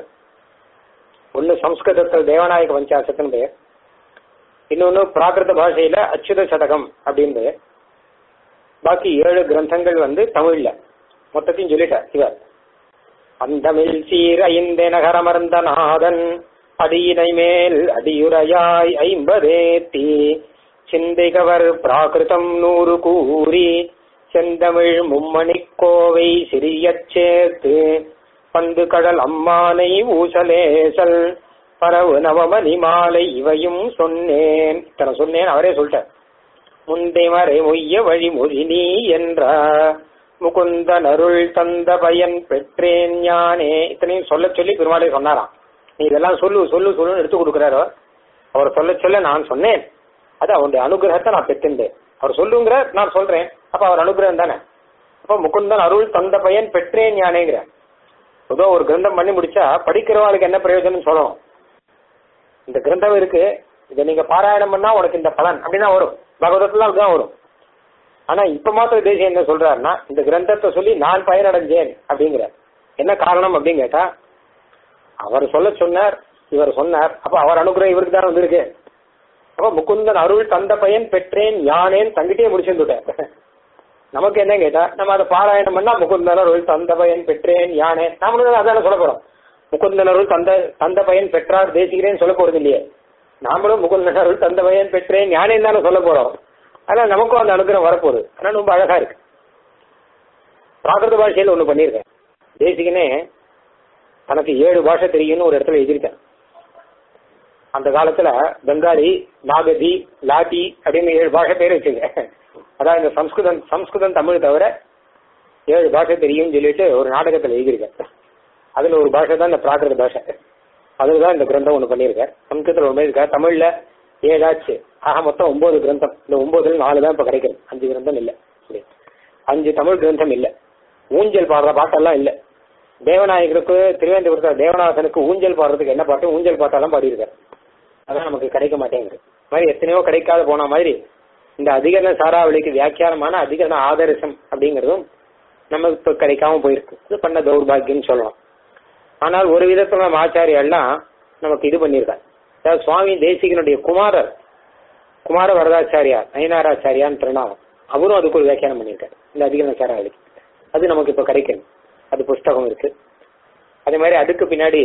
ஒன்னு சம்ஸ்கிருதத்தில் தேவநாயக பஞ்சாசத்துன்னு பெயர் இன்னொன்னு பிராகிருத பாஷையில அச்சுத சதகம் அப்படின்னு பெயர் பாக்கி ஏழு கிரந்தங்கள் வந்து தமிழ்ல மொத்தத்தையும் சொல்லிட்டார் இவர் அந்தமில் சீர் ஐந்தே நகரமர்ந்த நாதன் அடியினை மேல் அடியுரையாய் ஐம்பதேத்தி சிந்தைகவர் பிராகிருதம் நூறு கூறி செந்தமிழ் மும்மணிக் கோவை சிறியச் சேர்த்து பந்து கடல் அம்மானை ஊசலேசல் பரவு நவமணி மாலை இவையும் சொன்னேன் இத்தனை சொன்னேன் அவரே சொல்லிட்டார் முந்தை மறை மொய்ய வழிமொழி நீ என்ற முகுந்தன் அருள் தந்த பயன் பெற்றேன் ஞானே இத்தனையும் சொல்ல சொல்லி பெருமாளே சொன்னாராம் நீ இதெல்லாம் சொல்லு சொல்லு சொல்லுன்னு எடுத்து கொடுக்குறாரோ அவர் சொல்ல சொல்ல நான் சொன்னேன் அது அவருடைய அனுகிரகத்தை நான் பெற்றிருந்தேன் அவர் சொல்லுங்கிற நான் சொல்றேன் அப்ப அவர் அனுகிரகம் தானே அப்ப முகுந்தன் அருள் தந்த பயன் பெற்றேன் ஞானேங்கிற ஏதோ ஒரு கிரந்தம் பண்ணி முடிச்சா படிக்கிறவங்களுக்கு என்ன பிரயோஜனம் சொல்லணும் இந்த கிரந்தம் இருக்கு இதை நீங்க பாராயணம் பண்ணா உனக்கு இந்த பலன் அப்படின்னா வரும் பகவதத்துல அப்படிதான் வரும் ஆனா இப்ப மாத்திர தேசியம் என்ன சொல்றாருன்னா இந்த கிரந்தத்தை சொல்லி நான் பயனடைஞ்சேன் அப்படிங்கிறார் என்ன காரணம் அப்படின்னு கேட்டா அவர் சொல்ல சொன்னார் இவர் சொன்னார் அப்ப அவர் அனுகிரகம் இவருக்கு தான் வந்திருக்கு அப்ப முகுந்தன் அருள் தந்த பயன் பெற்றேன் யானேன் தங்கிட்டே முடிச்சுட்டார் நமக்கு என்ன கேட்டா நம்ம அதை பாராயணம் பண்ணா முகுந்தன் அருள் தந்த பயன் பெற்றேன் யானே நாமளும் அதான சொல்ல போறோம் முகுந்தன் அருள் தந்த தந்த பயன் பெற்றார் தேசிக்கிறேன்னு சொல்ல போறது இல்லையே நாமளும் முகுந்தன் அருள் தந்த பயன் பெற்றேன் ஞானேன்னு தானே சொல்ல போறோம் ஆனா நமக்கும் அந்த அனுகிரகம் வரப்போகுது ஆனா ரொம்ப அழகா இருக்கு பிராகிருத பாஷையில ஒண்ணு பண்ணியிருக்கேன் தேசிகனே தனக்கு ஏழு பாஷை தெரியும்னு ஒரு இடத்துல எழுதியிருக்கேன் அந்த காலத்துல பெங்காலி நாகதி லாட்டி அப்படின்னு ஏழு பாஷை பேர் வச்சுங்க அதான் இந்த சம்ஸ்கிருதம் சம்ஸ்கிருதம் தமிழ் தவிர ஏழு பாஷை தெரியும்னு சொல்லிட்டு ஒரு நாடகத்துல எழுதியிருக்கேன் அதுல ஒரு பாஷை தான் இந்த பிராகிருத பாஷை அதுல தான் இந்த கிரந்தம் ஒண்ணு பண்ணியிருக்கார் சம்ஸ்கிருதத்தில் ஒன்று இருக்கார் தமிழ்ல ஏழாச்சு ஆக மொத்தம் ஒன்பது கிரந்தம் இந்த ஒன்பதுல நாலு தான் இப்ப கிடைக்கிறது அஞ்சு கிரந்தம் இல்ல சரி. அஞ்சு தமிழ் கிரந்தம் இல்ல ஊஞ்சல் பாடுற பாட்டெல்லாம் இல்ல தேவநாயகருக்கு திருவேந்திபுரத்தில் தேவநாதனுக்கு ஊஞ்சல் பாடுறதுக்கு என்ன பாட்டு ஊஞ்சல் பாட்டெல்லாம் பாடியிருக்காரு அதான் நமக்கு கிடைக்க மாட்டேங்குது இந்த மாதிரி எத்தனையோ கிடைக்காத போன மாதிரி இந்த அதிகரண சாராவளிக்கு வியாக்கியானமான அதிகரண ஆதர்சம் அப்படிங்கிறதும் நமக்கு இப்ப கிடைக்காம போயிருக்கு இது பண்ண தௌர்பாகியம்னு சொல்லலாம் ஆனால் ஒரு விதத்துல நம்ம ஆச்சாரியெல்லாம் நமக்கு இது பண்ணியிருக்காரு அதாவது சுவாமி தேசிகனுடைய குமாரர் குமார வரதாச்சாரியார் நயனாராச்சாரியான்னு திருநாமம் அவரும் அதுக்கு ஒரு வியாக்கியானம் பண்ணியிருக்காரு இந்த அதிகரண சாராவளிக்கு அது நமக்கு இப்ப கிடைக்கணும் அது புஸ்தகம் இருக்கு அதே மாதிரி அதுக்கு பின்னாடி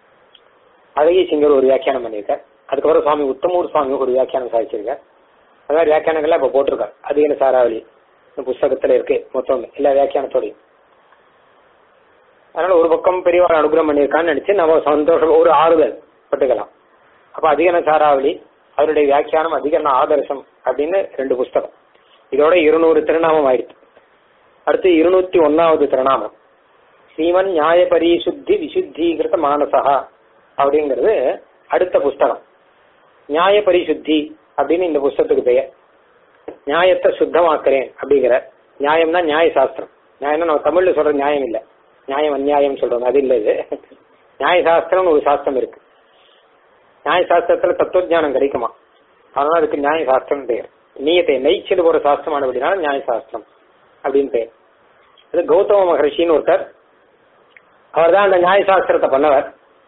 அழகிய சிங்கர் ஒரு வியாக்கியானம் பண்ணியிருக்கார் அதுக்கப்புறம் சுவாமி உத்தமூர் சுவாமி ஒரு வியாக்கியானம் சாதிச்சிருக்கார் அது மாதிரி வியாக்கியானங்கள்லாம் இப்ப போட்டிருக்காரு அதிகன சாராவளி இந்த புஸ்தகத்துல இருக்கு மொத்தம் எல்லா வியாக்கியானத்தோடையும் அதனால ஒரு பக்கம் பெரியவாள் அனுகிரகம் பண்ணியிருக்கான்னு நினைச்சு நம்ம சந்தோஷம் ஒரு ஆறுதல் பட்டுக்கலாம் அப்ப அதிகன சாராவளி அவருடைய வியாக்கியானம் அதிகரண ஆதர்சம் அப்படின்னு ரெண்டு புஸ்தகம் இதோட இருநூறு திருநாமம் ஆயிடுச்சு அடுத்து இருநூத்தி ஒன்னாவது திருநாமம் ஸ்ரீமன் நியாய பரிசுத்தி விசுத்தீகிருத மானசா அப்படிங்கிறது அடுத்த புஸ்தகம் நியாய பரிசுத்தி அப்படின்னு இந்த புஸ்தகத்துக்கு பெயர் நியாயத்தை சுத்தமாக்குறேன் அப்படிங்கிற நியாயம்னா நியாய சாஸ்திரம் நியாயம்னா நம்ம தமிழ்ல சொல்ற நியாயம் இல்ல நியாயம் அநியாயம் சொல்றோம் அது இல்ல இது நியாய சாஸ்திரம்னு ஒரு சாஸ்திரம் இருக்கு நியாய சாஸ்திரத்துல தத்துவஞானம் கிடைக்குமா அதனால அதுக்கு நியாய சாஸ்திரம் பெயர் நீயத்தை நெய்ச்சல் ஒரு சாஸ்திரமான அப்படின்னா நியாய சாஸ்திரம் அப்படின்னு பெயர் அது கௌதம மகர்ஷின்னு ஒருத்தர் அவர் தான் அந்த நியாய சாஸ்திரத்தை பண்ணவர்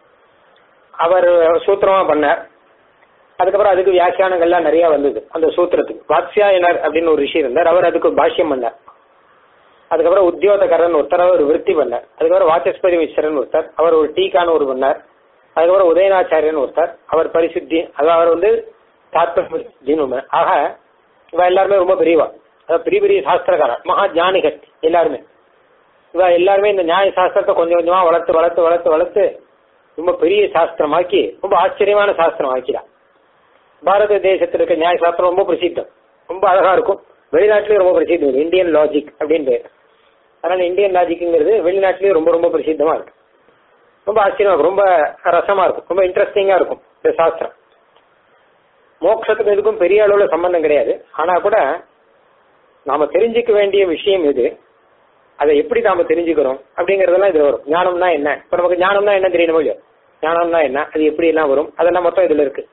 அவர் சூத்திரமா பண்ணார் அதுக்கப்புறம் அதுக்கு வியாக்கியானங்கள்லாம் நிறைய வந்தது அந்த சூத்திரத்துக்கு வாத்ஸ்யாயனர் அப்படின்னு ஒரு ரிஷி இருந்தார் அவர் அதுக்கு பாஷ்யம் பண்ணார் அதுக்கப்புறம் உத்தியோகக்கரன் ஒருத்தர் அவர் விருத்தி பண்ணார் அதுக்கப்புறம் வாச்சஸ்பதி மிஸ்ரன் ஒருத்தர் அவர் ஒரு டீக்கான்னு ஒரு பண்ணார் அதுக்கப்புறம் உதயநாச்சாரியன் ஒருத்தர் அவர் பரிசுத்தி அது அவர் வந்து தாத்பரிசின்னு ஆக இவ எல்லாருமே ரொம்ப பெரியவா அதாவது பெரிய பெரிய சாஸ்திரக்காரர் மகா ஞானிகள் எல்லாருமே இவ எல்லாருமே இந்த நியாய சாஸ்திரத்தை கொஞ்சம் கொஞ்சமா வளர்த்து வளர்த்து வளர்த்து வளர்த்து ரொம்ப பெரிய சாஸ்திரமாக்கி ரொம்ப ஆச்சரியமான சாஸ்திரம் ஆக்கிறா பாரத தேசத்தில் இருக்க நியாய சாஸ்திரம் ரொம்ப பிரசித்தம் ரொம்ப அழகா இருக்கும் வெளிநாட்டிலேயும் ரொம்ப பிரசித்தம் இந்தியன் லாஜிக் அப்படின்னு பேர் அதனால இந்தியன் லாஜிக்ங்கிறது வெளிநாட்டிலேயும் ரொம்ப ரொம்ப பிரசித்தமா இருக்கு ரொம்ப ஆச்சரியமா இருக்கும் ரொம்ப ரசமா இருக்கும் ரொம்ப இன்ட்ரெஸ்டிங்கா இருக்கும் இந்த சாஸ்திரம் மோட்சத்துக்கு இதுக்கும் பெரிய அளவுல சம்பந்தம் கிடையாது ஆனா கூட நாம தெரிஞ்சுக்க வேண்டிய விஷயம் இது அதை எப்படி நாம தெரிஞ்சுக்கிறோம் அப்படிங்கறதெல்லாம் இதுல வரும் ஞானம்னா என்ன இப்ப நமக்கு ஞானம்னா என்ன தெரியணுமோ இல்லையோ ஞானம்னா என்ன அது எப்படி எல்லாம் வரும் அதெல்லாம் மொத்தம் இதுல இருக்கு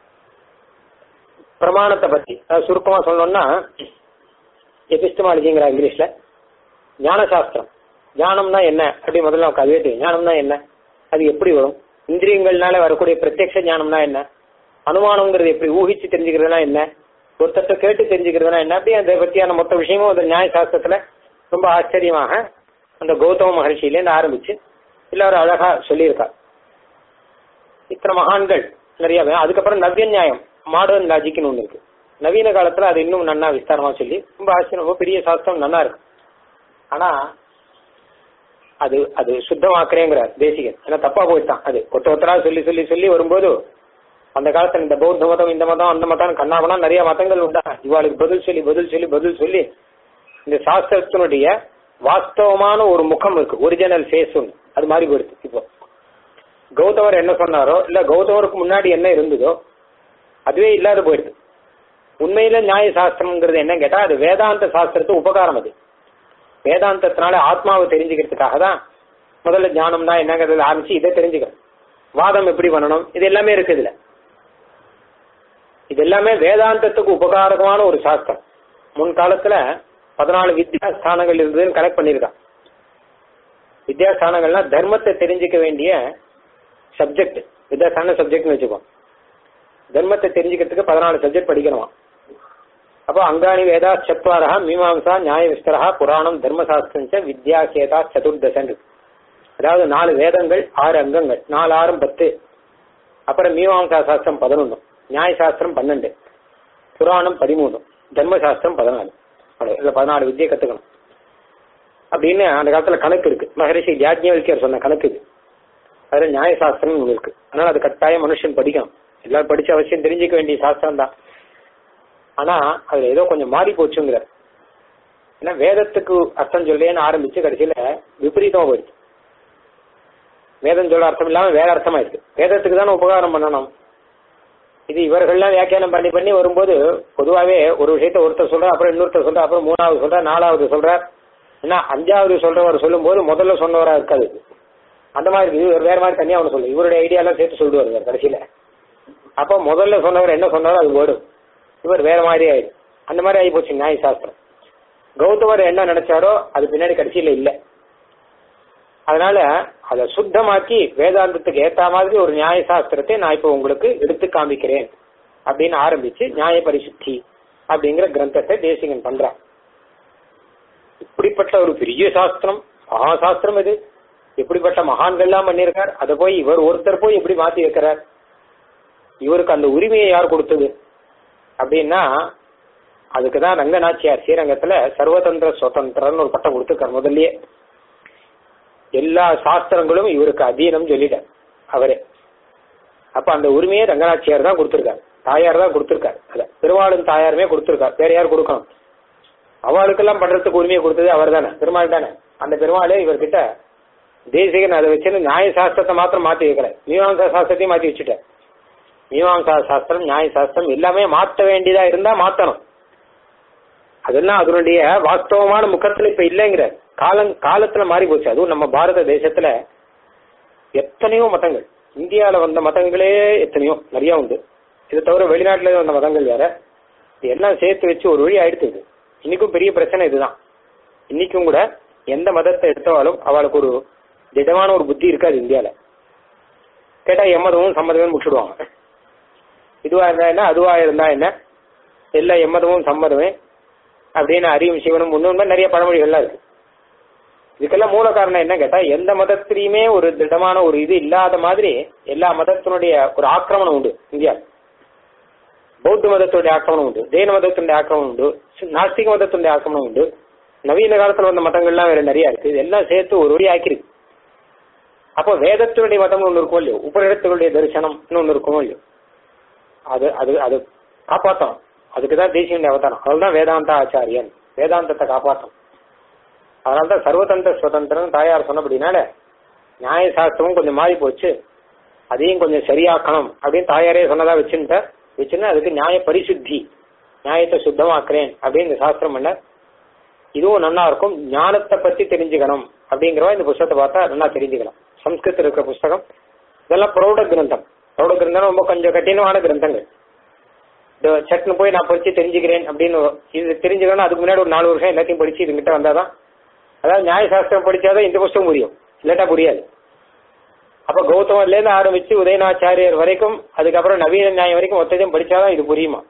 பிரமாணத்தை பத்தி அதாவது சுருக்கமா சொல்லணும்னா எபிஸ்டமாலஜிங்கிற இங்கிலீஷ்ல ஞான சாஸ்திரம் ஞானம்னா என்ன அப்படி முதல்ல நமக்கு அதுவே தெரியும் ஞானம்னா என்ன அது எப்படி வரும் இந்திரியங்கள்னால வரக்கூடிய பிரத்யக்ஷ ஞானம்னா என்ன அனுமானம்ங்கிறது எப்படி ஊகிச்சு தெரிஞ்சுக்கிறதுனா என்ன ஒருத்தட்ட கேட்டு தெரிஞ்சுக்கிறதுனா என்ன அப்படி அதை பத்தியான மொத்த விஷயமும் அந்த நியாய சாஸ்திரத்துல ரொம்ப ஆச்சரியமாக அந்த கௌதம மகர்ஷியிலேருந்து ஆரம்பிச்சு எல்லாரும் அழகா சொல்லியிருக்கார் இத்தனை மகான்கள் நிறைய பேர். அதுக்கப்புறம் நவ்ய நியாயம் மாடர்ன் லாஜிக்னு ஒண்ணு இருக்கு நவீன காலத்துல அது இன்னும் நன்னா விஸ்தாரமா சொல்லி ரொம்ப ஆச்சரியம் ரொம்ப பெரிய சாஸ்திரம் நல்லா இருக்கு ஆனா அது அது சுத்தமாக்குறேங்கிறார் தேசிகன் ஏன்னா தப்பா போயிட்டான் அது ஒருத்த ஒருத்தரா சொல்லி சொல்லி சொல்லி வரும்போது அந்த காலத்துல இந்த பௌத்த மதம் இந்த மதம் அந்த மதம் கண்ணாபனா நிறைய மதங்கள் உண்டா இவாளுக்கு பதில் சொல்லி பதில் சொல்லி பதில் சொல்லி இந்த சாஸ்திரத்தினுடைய வாஸ்தவமான ஒரு முகம் இருக்கு ஒரிஜினல் ஃபேஸ் ஒன்று அது மாதிரி போயிடுது இப்போ கௌதமர் என்ன சொன்னாரோ இல்ல கௌதமருக்கு முன்னாடி என்ன இருந்ததோ அதுவே இல்லாத போயிடுது உண்மையில நியாய சாஸ்திரம்ங்கிறது என்ன கேட்டா அது வேதாந்த சாஸ்திரத்து உபகாரம் அது வேதாந்தத்தினால ஆத்மாவை தெரிஞ்சுக்கிறதுக்காக தான் முதல்ல ஞானம்னா என்னங்கிறத ஆரம்பிச்சு இதை தெரிஞ்சுக்கணும் வாதம் எப்படி பண்ணணும் இது எல்லாமே இருக்கு இதுல இது எல்லாமே வேதாந்தத்துக்கு உபகாரகமான ஒரு சாஸ்திரம் முன்காலத்துல பதினாலு வித்யாஸ்தானங்கள் இருந்ததுன்னு கனெக்ட் பண்ணியிருக்கான் வித்யாஸ்தானங்கள்னா தர்மத்தை தெரிஞ்சுக்க வேண்டிய சப்ஜெக்ட் வித்யாஸ்தான சப்ஜெக்ட்னு வச்சுக்கோ தர்மத்தை தெரிஞ்சுக்கிறதுக்கு பதினாலு சப்ஜெக்ட் படிக்கணுமா அப்போ அங்காணி வேதா சத்வாரா மீமாம்சா நியாய விஸ்தரா புராணம் தர்மசாஸ்திரம் வித்யா கேதா சதுர்தசன் அதாவது நாலு வேதங்கள் ஆறு அங்கங்கள் நாலு ஆறும் பத்து அப்புறம் மீமாம்சா சாஸ்திரம் பதினொன்னு நியாய சாஸ்திரம் பன்னெண்டு புராணம் பதிமூணு தர்மசாஸ்திரம் பதினாலு அவ்வளவு. இதுல பதினாலு வித்தியை கத்துக்கணும் அப்படின்னு அந்த காலத்துல கணக்கு இருக்கு மகரிஷி யாஜ்ஞவல்கியர் சொன்ன கணக்கு இது அதுல நியாய சாஸ்திரம் ஒண்ணு இருக்கு அதனால அது கட்டாயம் மனுஷன் படிக்கணும் எல்லாரும் படிச்ச அவசியம் தெரிஞ்சுக்க வேண்டிய சாஸ்திரம் தான் ஆனா அதுல ஏதோ கொஞ்சம் மாறி போச்சுங்கிற ஏன்னா வேதத்துக்கு அர்த்தம் சொல்லேன்னு ஆரம்பிச்சு கடைசியில விபரீதமா போயிடுச்சு வேதம் சொல்ல அர்த்தம் இல்லாம வேற அர்த்தமாயிருக்கு வேதத்துக்கு தானே உபகாரம் பண்ணணும் இது இவர்கள்லாம் வியாக்கியானம் பண்ணி பண்ணி வரும்போது பொதுவாகவே ஒரு விஷயத்த ஒருத்தர் சொல்ற அப்புறம் இன்னொருத்தர் சொல்ற அப்புறம் மூணாவது சொல்ற நாலாவது சொல்றார் ஏன்னா அஞ்சாவது சொல்றவர் சொல்லும் போது முதல்ல சொன்னவரா இருக்காது இது. அந்த மாதிரி இது வேற மாதிரி தனியா ஒன்று சொல்லு இவருடைய ஐடியா எல்லாம் சேர்த்து சொல்லுவாரு கடைசியில அப்போ முதல்ல சொன்னவர் என்ன சொன்னாரோ அது ஓடும் இவர் வேற மாதிரி ஆயிடும் அந்த மாதிரி ஆகி போச்சு நியாய சாஸ்திரம் கௌதமர் என்ன நினைச்சாரோ அது பின்னாடி கடைசியில இல்ல அதனால அதை சுத்தமாக்கி வேதாந்தத்துக்கு ஏத்த மாதிரி ஒரு நியாய சாஸ்திரத்தை நான் இப்போ உங்களுக்கு எடுத்து காமிக்கிறேன் அப்படின்னு ஆரம்பிச்சு நியாய பரிசுத்தி அப்படிங்கிற கிரந்தத்தை தேசிகன் பண்றான் இப்படிப்பட்ட ஒரு பெரிய சாஸ்திரம் மகா சாஸ்திரம் இது எப்படிப்பட்ட மகான்கள்லாம் பண்ணியிருக்கார் அதை போய் இவர் ஒருத்தர் போய் எப்படி மாத்தி வைக்கிறார் இவருக்கு அந்த உரிமையை யார் கொடுத்தது அப்படின்னா அதுக்குதான் ரங்கநாச்சியார் ஸ்ரீரங்கத்துல சர்வதந்திர சுதந்திரன்னு ஒரு பட்டம் கொடுத்துருக்கார் முதல்லயே எல்லா சாஸ்திரங்களும் இவருக்கு அதீனம் சொல்லிட்டார் அவரே அப்ப அந்த உரிமையை ரங்கநாச்சியார் தான் கொடுத்திருக்காரு தாயார் தான் கொடுத்திருக்காரு அத பெருமாளும் தாயாருமே கொடுத்திருக்காரு வேற யார் கொடுக்கணும் அவளுக்கெல்லாம் பண்றதுக்கு உரிமையை கொடுத்தது அவர் தானே பெருமாள் தானே அந்த பெருமாளே இவர்கிட்ட தேசிகன் அதை வச்சுன்னு நியாய சாஸ்திரத்தை மாத்திரம் மாத்தி வைக்கல மீமாம்சா சாஸ்திரத்தையும் மாத்தி வச்சுட்டேன் மீமாம்சா சாஸ்திரம் நியாய சாஸ்திரம் எல்லாமே மாற்ற வேண்டியதா இருந்தா மாத்தணும் அதெல்லாம் அதனுடைய வாஸ்தவமான முகத்துல இப்ப இல்லைங்கிற காலம் காலத்துல மாறி போச்சு அதுவும் நம்ம பாரத தேசத்துல எத்தனையோ மதங்கள் இந்தியால வந்த மதங்களே எத்தனையோ நிறைய உண்டு இதை தவிர வெளிநாட்டுல வந்த மதங்கள் வேற இது எல்லாம் சேர்த்து வச்சு ஒரு வழி ஆயிடுத்து இது இன்னைக்கும் பெரிய பிரச்சனை இதுதான் இன்னைக்கும் கூட எந்த மதத்தை எடுத்தாலும் அவளுக்கு ஒரு திடமான ஒரு புத்தி இருக்காது இந்தியால கேட்டா எம்மதமும் சம்மதமும் முடிச்சுடுவாங்க இதுவா இருந்தா என்ன அதுவா இருந்தா என்ன எல்லா எம்மதமும் சம்மதமே அப்படின்னு அறிவும் சிவனும் முன்னு நிறைய பழமொழிகள்லாம் இருக்கு இதுக்கெல்லாம் மூல காரணம் என்ன கேட்டா எந்த மதத்திலையுமே ஒரு திடமான ஒரு இது இல்லாத மாதிரி எல்லா மதத்தினுடைய ஒரு ஆக்கிரமணம் உண்டு இந்தியா பௌத்த மதத்துடைய ஆக்கிரமணம் உண்டு ஜெயின மதத்தினுடைய ஆக்கிரமணம் உண்டு நாஸ்திக மதத்தினுடைய ஆக்கிரமணம் உண்டு நவீன காலத்துல வந்த மதங்கள்லாம் வேற நிறைய இருக்கு இதெல்லாம் சேர்த்து ஒரு வழி ஆக்கிருக்கு அப்போ வேதத்தினுடைய மதம் ஒன்று இருக்கும் இல்லையோ உபரிடத்துடைய தரிசனம்னு ஒன்று இருக்குமோ இல்லையோ அது அது அது காப்பாற்றணும் அதுக்கு தான் தேசிய அவதாரம் அதுதான் வேதாந்த ஆச்சாரியன் வேதாந்தத்தை காப்பாற்றும் அதனால்தான் சர்வதந்திர சுதந்திரம் தாயார் சொன்னபடினால நியாய சாஸ்திரமும் கொஞ்சம் மாறி போச்சு அதையும் கொஞ்சம் சரியாக்கணும் அப்படின்னு தாயாரே சொன்னதா வச்சுட்ட வச்சுன்னா அதுக்கு நியாய பரிசுத்தி நியாயத்தை சுத்தமாக்குறேன் அப்படின்னு இந்த சாஸ்திரம் பண்ண இதுவும் நல்லா இருக்கும் ஞானத்தை பத்தி தெரிஞ்சுக்கணும் அப்படிங்கிறவா இந்த புஸ்தகத்தை பார்த்தா நல்லா தெரிஞ்சுக்கலாம் சம்ஸ்கிருத்தில் இருக்கிற புஸ்தகம் இதெல்லாம் பிரௌட கிரந்தம் பிரௌட கிரந்தம் ரொம்ப கொஞ்சம் கடினமான கிரந்தங்கள் இந்த சட்னு போய் நான் படிச்சு தெரிஞ்சுக்கிறேன் அப்படின்னு இது தெரிஞ்சுக்கணும் அதுக்கு முன்னாடி ஒரு நாலு வருஷம் எல்லாத்தையும் படிச்சு இதுகிட்ட வந்தாதான் அதாவது நியாயசாஸ்திரம் படிச்சாதான் இந்த புஸ்தகம் புரியும் இல்லாட்டா புரியாது அப்ப கௌதமர்ல இருந்து ஆரம்பிச்சு உதயநாச்சாரியர் வரைக்கும் அதுக்கப்புறம் நவீன நியாயம் வரைக்கும் மொத்தத்தையும் படிச்சாதான் இது புரியுமா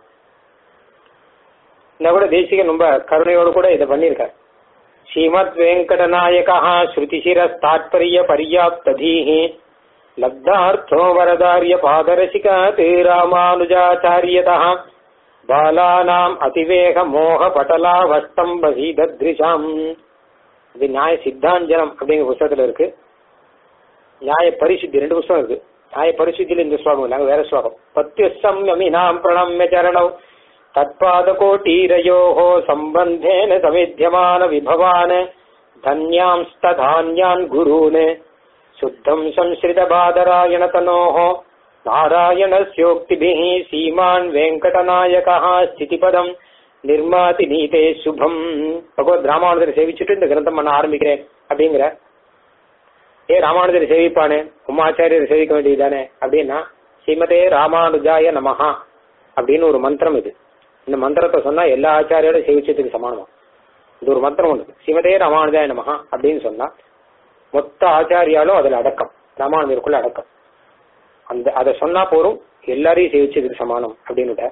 இந்த கூட தேசிகன் ரொம்ப கருணையோடு கூட இதை பண்ணியிருக்கார் ஸ்ரீமத் வெங்கடநாயகா ஸ்ருதிசிர தாத்பரிய பர்யாப்ததீஹி லப்தார்த்தோ வரதாரிய பாதரசிகாத் ராமானுஜாச்சாரியதா பாலானாம் அதிவேக மோக பட்டலாவஸ்தம்பி தத்ரிஷாம் இது நியாய சித்தாஞ்சனம் அப்படிங்கிற புஸ்தகத்துல இருக்கு நியாய பரிசுத்தி ரெண்டு புஸ்தகம் இருக்கு நியாய பரிசுத்தில இந்த ஸ்லோகம் இல்ல வேற ஸ்லோகம் பத்யுசம்யமினாம் பிரணம்ய சரணம் தத்பாதகோட்டீரயோः सम्बन्धेन समेध्यमान विभवान् धन्यांस्तधान्यान् गुरून् शुद्धम् संश्रितबादरायणतनोः नारायणस्योक्तिभिः श्रीमान् वेङ्कटनायकः स्थितिपदम् நிர்மாதி நீதே சுபம் பகவத் ராமானுஜரை சேவிச்சுட்டு இந்த கிரந்தம் பண்ண ஆரம்பிக்கிறேன் அப்படிங்கிற ஏ ராமானுஜரை சேவிப்பானே உமாச்சாரியரை சேவிக்க வேண்டியதுதானே அப்படின்னா ஸ்ரீமதே ராமானுஜாய நமஹா அப்படின்னு ஒரு மந்திரம் இது இந்த மந்திரத்தை சொன்னா எல்லா ஆச்சாரியோட சேவிச்சதுக்கு சமானமா இது ஒரு மந்திரம் ஒன்று ஸ்ரீமதே ராமானுஜாய நமஹா அப்படின்னு சொன்னா மொத்த ஆச்சாரியாலும் அதுல அடக்கம் ராமானுஜருக்குள்ள அடக்கம் அந்த அதை சொன்னா போரும் எல்லாரையும் சேவிச்சதுக்கு சமானம் அப்படின்னு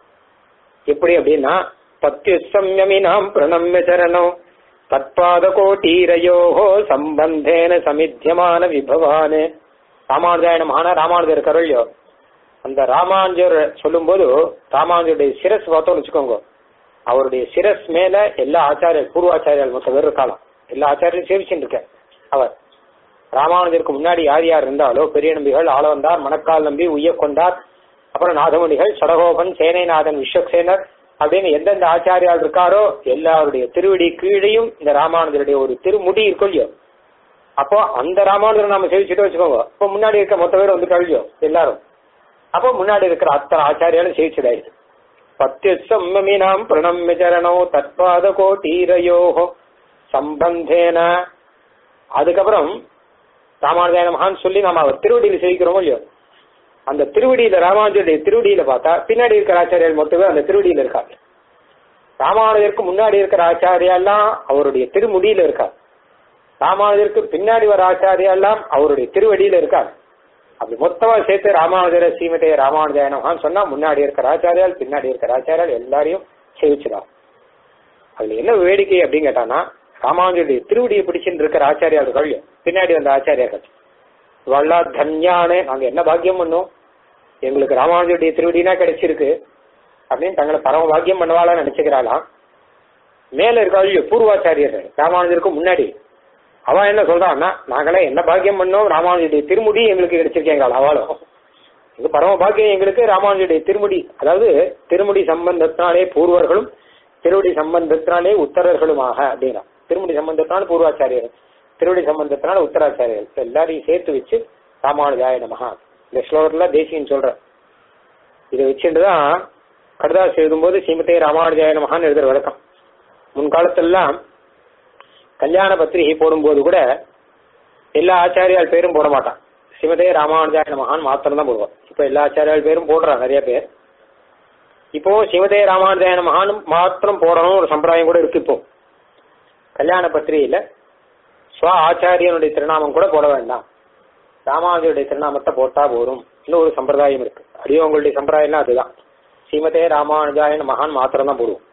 எப்படி அப்படின்னா பத்யுசம்யமினாம் பிரணம்ய சரணம் தற்பாத கோட்டீரையோஹோ சம்பந்தேன சமித்தியமான விபவானு ராமானுஜாயனமான ராமானுஜர் கருள்யோ அந்த ராமானுஜர் சொல்லும்போது ராமானுஜருடைய சிரஸ் பார்த்தோம்னு வச்சுக்கோங்க அவருடைய சிரஸ் மேல எல்லா ஆச்சாரியர் பூர்வாச்சாரியர் மொத்த பேர் இருக்கலாம் எல்லா ஆச்சாரியும் சேவிச்சுட்டு இருக்க அவர் ராமானுஜருக்கு முன்னாடி யார் யார் இருந்தாலோ பெரிய நம்பிகள் ஆள வந்தார் மணக்கால் நம்பி உய்ய கொண்டார் அப்புறம் நாதமணிகள் சடகோபன் சேனைநாதன் விஸ்வக்சேனர் அப்படின்னு எந்தெந்த ஆச்சாரியால் இருக்காரோ எல்லாருடைய திருவடி கீழையும் இந்த ராமானுஜருடைய ஒரு திருமுடி இருக்கும் இல்லையோ அப்போ அந்த ராமானுஜரை நாம சேவிச்சுட்டு வச்சுக்கோங்க இப்போ முன்னாடி இருக்க மொத்த பேர் வந்து கழியோ எல்லாரும் அப்போ முன்னாடி இருக்கிற அத்தனை ஆச்சாரியாலும் சேவிச்சதாயிடுது பத்யுசம்மீனாம் பிரணம்ய சரணோ தற்பாத கோட்டீரையோஹோ சம்பந்தேன அதுக்கப்புறம் ராமானுஜாய மகான் சொல்லி நாம அவர் திருவடியில சேவிக்கிறோமோ இல்லையோ அந்த திருவடியில ராமானுஜருடைய திருவடியில பார்த்தா பின்னாடி இருக்கிற ஆச்சாரியால் மொத்தமே அந்த திருவடியில இருக்காங்க ராமானுஜருக்கு முன்னாடி இருக்கிற ஆச்சாரியாலாம் அவருடைய திருமுடியில இருக்கார் ராமானுஜருக்கு பின்னாடி வர ஆச்சாரியாலாம் அவருடைய திருவடியில இருக்கார் அப்படி மொத்தமா சேர்த்து ராமானுஜர ஸ்ரீமதே ராமானுஜாயனமான்னு சொன்னா முன்னாடி இருக்கிற ஆச்சாரியால் பின்னாடி இருக்கிற ஆச்சாரியால் எல்லாரையும் சேவிச்சிடும் அதுல என்ன வேடிக்கை அப்படின்னு கேட்டானா ராமானுஜருடைய திருவடியை பிடிச்சிட்டு இருக்கிற ஆச்சாரியார்கள் பின்னாடி வந்த ஆச்சாரியார்கள் வல்லா தன்யானே நாங்க என்ன பாக்கியம் பண்ணோம் எங்களுக்கு ராமானுஜருடைய திருவடினா கிடைச்சிருக்கு அப்படின்னு தங்களை பரம பாக்கியம் பண்ணுவாளா நினைச்சுக்கிறாளாம் மேல இருக்காள் பூர்வாச்சாரியர்கள் ராமானுஜருக்கு முன்னாடி அவன் என்ன சொல்றான்னா நாங்களே என்ன பாக்கியம் பண்ணோம் ராமானுஜருடைய திருமுடி எங்களுக்கு கிடைச்சிருக்கேங்க அவளும் இது பரம பாக்கியம் எங்களுக்கு ராமானுஜருடைய திருமுடி அதாவது திருமுடி சம்பந்தத்தினாலே பூர்வர்களும் திருமுடி சம்பந்தத்தினாலே உத்தரர்களுமாக அப்படின்னா திருமுடி சம்பந்தத்தினால பூர்வாச்சாரியர் திருவடி சம்பந்தத்தினால உத்தராச்சாரியர்கள் எல்லாரையும் சேர்த்து வச்சு ராமானுஜாய நமஹா இந்த ஸ்லோகத்துல தேசியன் சொல்ற இதை வச்சுட்டு தான் கடதாஸ் எழுதும்போது ஸ்ரீமதே ராமானுஜாய நமகான்னு எழுதுற வழக்கம் முன்காலத்திலலாம் கல்யாண பத்திரிகை போடும்போது கூட எல்லா ஆச்சாரியால் பேரும் போட மாட்டான் ஸ்ரீமதே ராமானுஜாய நமகான் மாத்திரம் தான் போடுவான் இப்ப எல்லா ஆச்சாரியால் பேரும் போடுறான் நிறைய பேர் இப்போ ஸ்ரீமதே ராமானுஜாய நமகான் மாத்திரம் போடணும் ஒரு சம்பிரதாயம் கூட இருக்கு இப்போ கல்யாண பத்திரிகையில ஸ்வ ஆச்சாரியனுடைய திருநாமம் கூட போட வேண்டாம் ராமானுஜருடைய திருநாமத்தை போட்டா போரும் இன்னும் ஒரு சம்பிரதாயம் இருக்கு அடியவங்களுடைய சம்பிரதாயம்லாம் அதுதான் ஸ்ரீமதே ராமானுஜாய மகான் மாத்திரம் தான் போடுவோம்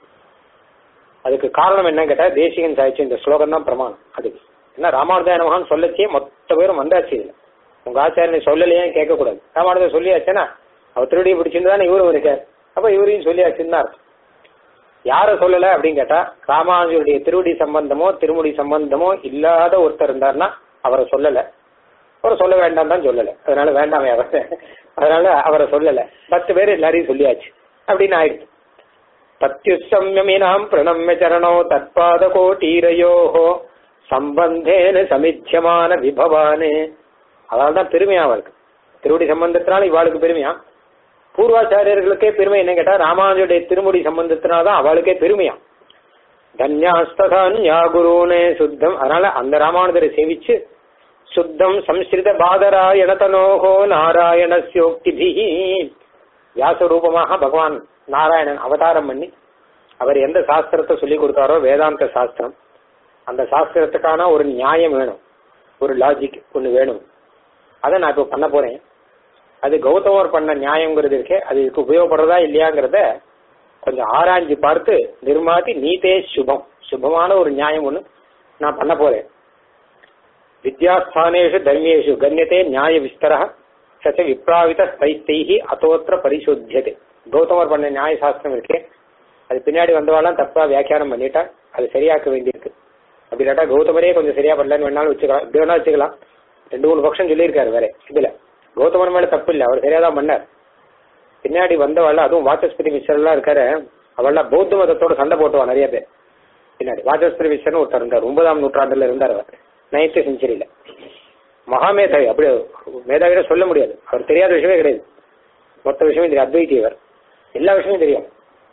அதுக்கு காரணம் என்ன கேட்டா தேசிகன் சாய்ச்சி இந்த ஸ்லோகம் தான் பிரமாணம் அதுக்கு ஏன்னா ராமானுஜாய மகான் சொல்லச்சே மொத்த பேரும் வந்தாச்சு இதுல உங்க ஆச்சாரியனை சொல்லலையே கேட்கக்கூடாது ராமானுஜர் சொல்லியாச்சுன்னா அவர் திருடியை பிடிச்சிருந்து தானே இவரும் இருக்கார் அப்ப இவரையும் சொல்லியாச்சுன்னு தான் அர்த்தம் யார சொல்லல அப்படின்னு கேட்டா ராமானுஜருடைய திருவடி சம்பந்தமோ திருமுடி சம்பந்தமோ இல்லாத ஒருத்தர் இருந்தார்னா அவரை சொல்லல அவரை சொல்ல வேண்டாம் தான் சொல்லல அதனால வேண்டாமே அவர் அதனால அவரை சொல்லல பத்து பேர் எல்லாரையும் சொல்லியாச்சு அப்படின்னு ஆயிடுச்சு பத்யுசம்யமினாம் பிரணம்ய சரணோ தற்பாத கோட்டீரையோஹோ சம்பந்தேன சமித்தியமான விபவானே அதனால்தான் பெருமையா அவருக்கு திருவடி சம்பந்தத்தினால இவாளுக்கு பெருமையா பூர்வாச்சாரியர்களுக்கே பெருமை என்ன கேட்டா ராமானுஜருடைய திருமுடி சம்பந்தத்தினால்தான் அவளுக்கே பெருமையா தன்யாஸ்ததான்யா குருனே சுத்தம் அதனால அந்த ராமானுஜரை சேவிச்சு சுத்தம் சம்ஸ்கிருத பாதராயணதனோகோ நாராயணஸ்யோக்திபிஹி வியாச ரூபமாக பகவான் நாராயணன் அவதாரம் பண்ணி அவர் எந்த சாஸ்திரத்தை சொல்லி கொடுத்தாரோ வேதாந்த சாஸ்திரம் அந்த சாஸ்திரத்துக்கான ஒரு நியாயம் வேணும் ஒரு லாஜிக் ஒன்று வேணும் அதை நான் இப்போ பண்ண போறேன் அது கௌதமர் பண்ண நியாயங்கிறது இருக்கே அது இதுக்கு உபயோகப்படுறதா இல்லையாங்கிறத கொஞ்சம் ஆராய்ஞ்சு பார்த்து நிர்மாதி நீதே சுபம் சுபமான ஒரு நியாயம் ஒன்று நான் பண்ண போறேன் வித்யாஸ்தானேஷு தர்மியேஷு கண்யத்தே நியாய விஸ்தர சச்ச விப்ராவித ஸ்தைஸ்தைஹி அத்தோத்திர பரிசுத்தியது கௌதமர் பண்ண நியாய சாஸ்திரம் இருக்கே அது பின்னாடி வந்தவாலாம் தப்பா வியாக்கியானம் பண்ணிட்டா அது சரியாக்க வேண்டியிருக்கு அப்படி இல்லாட்டா கௌதமரே கொஞ்சம் சரியா பண்ணலன்னு வேணாலும் வச்சுக்கலாம் இப்படி வேணா வச்சுக்கலாம் ரெண்டு மூணு பட்சம் சொல்லியிருக்காரு வேற இதுல கௌதமர் மேல தப்பு இல்லை அவர் சரியா தான் பண்ணார் பின்னாடி வந்தவாள் அதுவும் வாச்சஸ்பதி மிஸ்டர் எல்லாம் இருக்காரு அவள்லாம் பௌத்த மதத்தோட சண்டை போட்டுவா நிறைய பேர் பின்னாடி வாச்சஸ்பதி மிஸ்டர்னு ஒருத்தர் இருந்தார் ஒன்பதாம் நூற்றாண்டுல இருந்தார் அவர் நைன்த் செஞ்சுரியில மகாமேதாவி அப்படி மேதாவிட சொல்ல முடியாது அவர் தெரியாத விஷயமே கிடையாது மொத்த விஷயமே தெரியும் அத்வைத்தி அவர் எல்லா விஷயமும் தெரியும்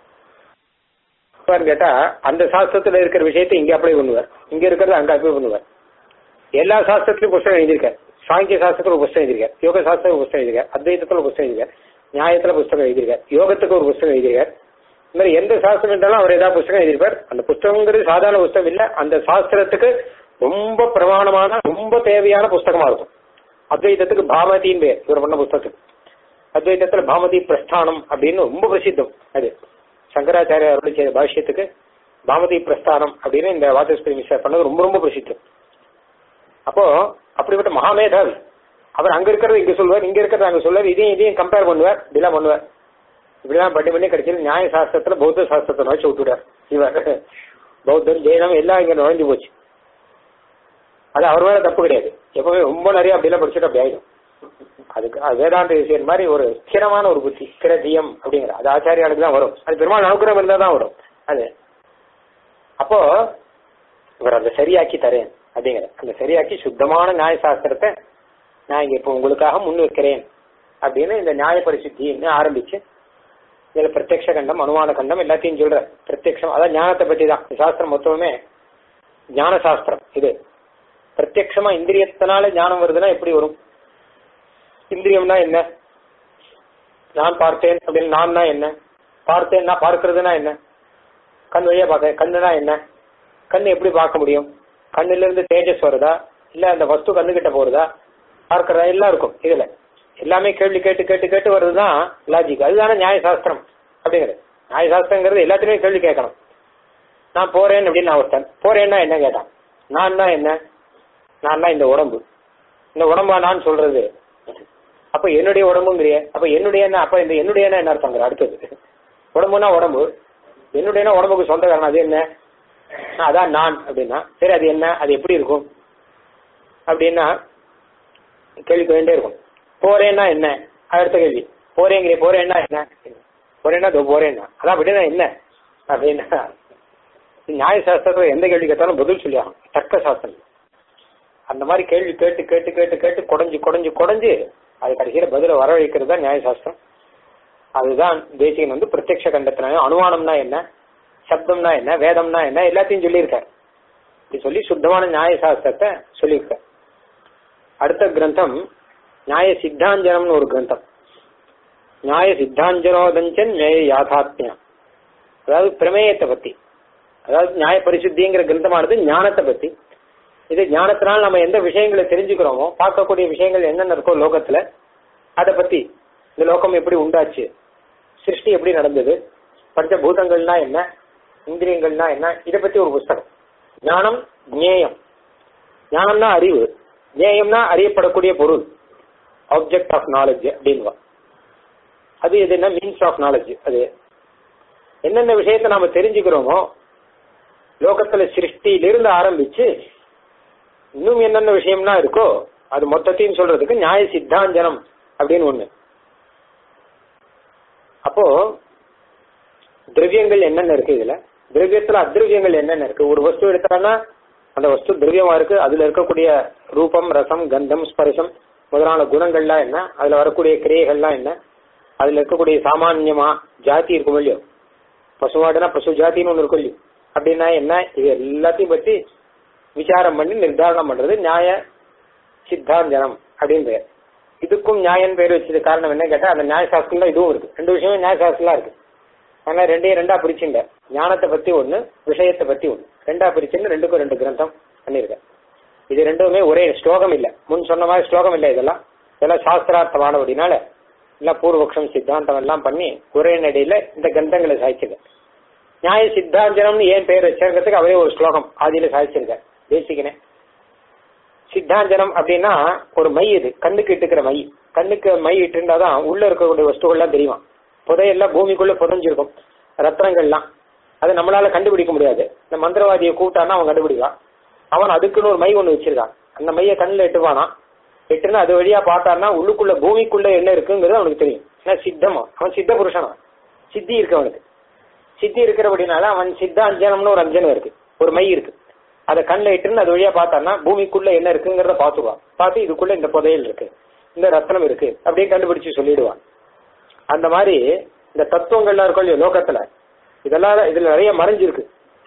அப்பான்னு கேட்டா அந்த சாஸ்திரத்துல இருக்கிற விஷயத்தை இங்க அப்ளை பண்ணுவார் இங்க இருக்கிறத அங்க அப்ளை பண்ணுவார் எல்லா சாஸ்திரத்திலும் புஸ்தகம் எழுதியிருக்கார் சாங்கிய சாஸ்திரத்துல ஒரு புஸ்தகம் எழுதியிருக்கார் யோக சாஸ்திரம் ஒரு புஸ்தகம் எழுதியிருக்கார் அத்வைதத்துல ஒரு புஸ்தகம் எழுதியிருக்கார் நியாயத்துல புஸ்தகம் எழுதியிருக்கார் யோகத்துக்கு ஒரு புஸ்தகம் எழுதியிருக்கார் இந்த மாதிரி எந்த சாஸ்திரம் இருந்தாலும் அவர் ஏதாவது புஸ்தகம் எழுதியிருப்பார் அந்த புஸ்தகங்கிறது சாதாரண புஸ்தகம் இல்ல அந்த சாஸ்திரத்துக்கு ரொம்ப பிரமாணமான ரொம்ப தேவையான புஸ்தகமா இருக்கும் அத்வைதத்துக்கு பாமதியின் பேர் இவர் பண்ண புஸ்தகத்துக்கு அத்வைதத்துல பாமதி பிரஸ்தானம் அப்படின்னு ரொம்ப பிரசித்தம் அது சங்கராச்சாரிய அருளி செய்த பாஷ்யத்துக்கு பாமதி பிரஸ்தானம் அப்படின்னு இந்த வாச்சஸ்பதி மிஸ்டர் பண்ணது ரொம்ப ரொம்ப பிரசித்தம் அப்போ அப்படிப்பட்ட மகாமேதாவி அவர் அங்க இருக்கிறது இங்க சொல்லுவார் இங்க இருக்கிறது அங்க சொல்லுவார் இதையும் இதையும் கம்பேர் பண்ணுவார் இப்படிலாம் பண்ணுவார் இப்படிலாம் பண்ணி பண்ணி கடைசியில் நியாய சாஸ்திரத்துல பௌத்த சாஸ்திரத்தை நுழைச்சு விட்டுட்டார் இவர் பௌத்தம் ஜெயினம் எல்லாம் இங்க நுழைஞ்சு போச்சு அது அவர் மேல தப்பு கிடையாது எப்பவுமே ரொம்ப நிறைய அப்படிலாம் படிச்சுட்டு அப்படி ஆயிடும் அதுக்கு அது வேதாந்த விஷயம் மாதிரி ஒரு ஸ்திரமான ஒரு புத்தி ஸ்திரதியம் அப்படிங்கிற அது ஆச்சாரியாளுக்கு தான் வரும் அது பெருமாள் அனுகிரகம் இருந்தா தான் வரும் அது அப்போ இவர் அதை சரியாக்கி தரேன் அப்படிங்கிற அந்த சரியாக்கி சுத்தமான நியாய சாஸ்திரத்தை நான் இங்க இப்போ உங்களுக்காக முன் வைக்கிறேன் அப்படின்னு இந்த நியாய பரிசுத்தின்னு ஆரம்பிச்சு இதுல பிரத்யக்ஷ கண்டம் அனுமான கண்டம் எல்லாத்தையும் சொல்ற பிரத்யக்ஷம் அதான் ஞானத்தை பத்தி தான் சாஸ்திரம் மொத்தமே ஞான சாஸ்திரம் இது பிரத்யக்ஷமா இந்திரியத்தினால ஞானம் வருதுன்னா எப்படி வரும் இந்திரியம்னா என்ன நான் பார்த்தேன் அப்படின்னு நான் என்ன பார்த்தேன்னா பார்க்கறதுனா என்ன கண் வழியா பார்க்க கண்ணுனா என்ன கண் எப்படி பார்க்க முடியும் கண்ணுல இருந்து தேஜஸ் வருதா இல்ல அந்த வஸ்து கண்ணு கிட்ட போறதா பார்க்கறதா எல்லாம் இருக்கும் இதுல எல்லாமே கேள்வி கேட்டு கேட்டு கேட்டு வருதுதான் லாஜிக் அதுதானே நியாயசாஸ்திரம் அப்படிங்கிறது நியாயசாஸ்திரங்கிறது எல்லாத்துலயும் கேள்வி கேட்கணும் நான் போறேன் அப்படின்னு நான் ஒருத்தன் போறேன்னா என்ன கேட்டான் நான் தான் என்ன நான் தான் இந்த உடம்பு இந்த உடம்பா நான் சொல்றது அப்ப என்னுடைய உடம்புங்கிறிய அப்ப என்னுடைய என்ன அப்ப இந்த என்னுடைய என்ன அர்த்தங்கிற அடுத்தது உடம்புனா உடம்பு என்னுடைய உடம்புக்கு சொந்தக்காரன் அது என்ன அதான் நான் அப்படின்னா சரி அது என்ன அது எப்படி இருக்கும் அப்படின்னா கேள்வி வேண்டே இருக்கும் போறேன்னா என்ன அடுத்த கேள்வி போறேங்கிற போறேன்னா என்ன போறேன்னா இதோ போறேன்னா அதான் அப்படின்னா என்ன அப்படின்னா நியாய சாஸ்திரத்துல எந்த கேள்வி கேட்டாலும் பதில் சொல்லியாகும் தர்க்க சாஸ்திரம் அந்த மாதிரி கேள்வி கேட்டு கேட்டு கேட்டு கேட்டு குடஞ்சு குடஞ்சு குடஞ்சு அது கடைசியில பதில வரவழைக்கிறது தான் நியாயசாஸ்திரம் அதுதான் தேசிகன் வந்து பிரத்யக்ஷ கண்டத்தினால அனுமானம்னா என்ன சப்தம்னா என்ன வேதம்னா என்ன எல்லாத்தையும் சொல்லியிருக்கார் இப்படி சொல்லி சுத்தமான நியாயசாஸ்திரத்தை சொல்லியிருக்கார் அடுத்த கிரந்தம் நியாய சித்தாஞ்சனம்னு ஒரு கிரந்தம் நியாய சித்தாஞ்சனோதஞ்சன் நியாய யாதாத்மியம் அதாவது பிரமேயத்தை பத்தி அதாவது நியாய பரிசுத்திங்கிற கிரந்தமானது ஞானத்தை பத்தி இது ஞானத்தினால் நம்ம எந்த விஷயங்களை தெரிஞ்சுக்கிறோமோ பார்க்கக்கூடிய விஷயங்கள் என்னென்ன இருக்கோ லோகத்துல அதை பத்தி இந்த லோகம் எப்படி உண்டாச்சு சிருஷ்டி எப்படி நடந்தது பஞ்சபூதங்கள்னா என்ன இந்திரியங்கள்னா என்ன இதை பத்தி ஒரு புஸ்தகம் ஞானம் ஞேயம் ஞானம்னா அறிவு ஞேயம்னா அறியப்படக்கூடிய பொருள் ஆப்ஜெக்ட் ஆஃப் நாலேஜ் அப்படின்வா அது எதுனா மீன்ஸ் ஆஃப் நாலேஜ் அது என்னென்ன விஷயத்தை நாம தெரிஞ்சுக்கிறோமோ லோகத்துல சிருஷ்டியிலிருந்து ஆரம்பிச்சு இன்னும் என்னென்ன விஷயம்னா இருக்கோ அது மொத்தத்தையும் சொல்றதுக்கு நியாய சித்தாஞ்சனம் அப்படின்னு ஒண்ணு அப்போ திரவியங்கள் என்னென்ன இருக்கு இதுல திரவியத்துல அத்ரவியங்கள் என்னென்ன இருக்கு ஒரு வஸ்து எடுத்தாங்கன்னா அந்த வஸ்து திரவியமா இருக்கு அதுல இருக்கக்கூடிய ரூபம் ரசம் கந்தம் ஸ்பர்சம் முதலான குணங்கள்லாம் என்ன அதுல வரக்கூடிய கிரியைகள்லாம் என்ன அதுல இருக்கக்கூடிய சாமான்யமா ஜாதி இருக்கும் இல்லையோ பசுமாடுனா பசு ஜாத்தின்னு ஒண்ணு இருக்கும் இல்லையோ அப்படின்னா என்ன இது எல்லாத்தையும் பத்தி விசாரம் பண்ணி நிர்தாரணம் பண்றது நியாய சித்தாந்தனம் அப்படின்னு பேர் இதுக்கும் நியாயம் பேர் வச்சது காரணம் என்ன கேட்டா அந்த நியாயசாஸ்திரம் இதுவும் இருக்கு ரெண்டு விஷயமும் நியாயசாஸ்திரம் இருக்கு ஆனா ரெண்டையும் ரெண்டா பிரிச்சுங்க ஞானத்தை பத்தி ஒண்ணு விஷயத்தை பத்தி ஒண்ணு ரெண்டா பிரிச்சுன்னு ரெண்டுக்கும் ரெண்டு கிரந்தம் பண்ணிருக்கேன் இது ரெண்டுமே ஒரே ஸ்லோகம் இல்ல முன் சொன்ன மாதிரி ஸ்லோகம் இல்ல இதெல்லாம் இதெல்லாம் சாஸ்திரார்த்தமானபடினால எல்லாம் பூர்வபக்ஷம் சித்தாந்தம் எல்லாம் பண்ணி ஒரே நடையில இந்த கிரந்தங்களை சாய்ச்சிருக்கேன் நியாய சித்தாந்தனம்னு ஏன் பேர் வச்சிருக்கிறதுக்கு அவரே ஒரு ஸ்லோகம் ஆதியில சாதிச்சிருக்கார் பேசிக்கினேன் சித்தாந்தனம் அப்படின்னா ஒரு மை இது கண்ணுக்கு இட்டுக்கிற மை கண்ணுக்கு மை இட்டுருந்தாதான் உள்ள இருக்கக்கூடிய வஸ்துகள்லாம் தெரியுமா புதையெல்லாம் பூமிக்குள்ள புதைஞ்சிருக்கும் ரத்னங்கள்லாம் அது நம்மளால கண்டுபிடிக்க முடியாது இந்த மந்திரவாதியை கூப்பிட்டான்னா அவன் கண்டுபிடிக்கான் அவன் அதுக்குன்னு ஒரு மை ஒண்ணு வச்சிருக்கான் அந்த மைய கண்ணுல எட்டுவானா எட்டுன்னு அது வழியா பார்த்தான்னா உள்ளுக்குள்ள பூமிக்குள்ள என்ன இருக்குங்கிறது அவனுக்கு தெரியும் ஏன்னா சித்தமா அவன் சித்த புருஷனா சித்தி இருக்கு அவனுக்கு சித்தி இருக்கிறபடினால அவன் சித்தாஞ்சனம்னு ஒரு அஞ்சனம் இருக்கு ஒரு மை இருக்கு அதை கண்ணில் இட்டுன்னு அது வழியா பார்த்தான்னா பூமிக்குள்ள என்ன இருக்குங்கிறத பார்த்துருவான் பார்த்து இதுக்குள்ள இந்த புதையல் இருக்கு இந்த ரத்னம் இருக்கு அப்படியே கண்டுபிடிச்சு சொல்லிடுவான் அந்த மாதிரி இந்த தத்துவங்கள்லாம் இருக்கும் இல்லையோ லோகத்துல இதெல்லாம் இதுல நிறைய மறைஞ்சிருக்கு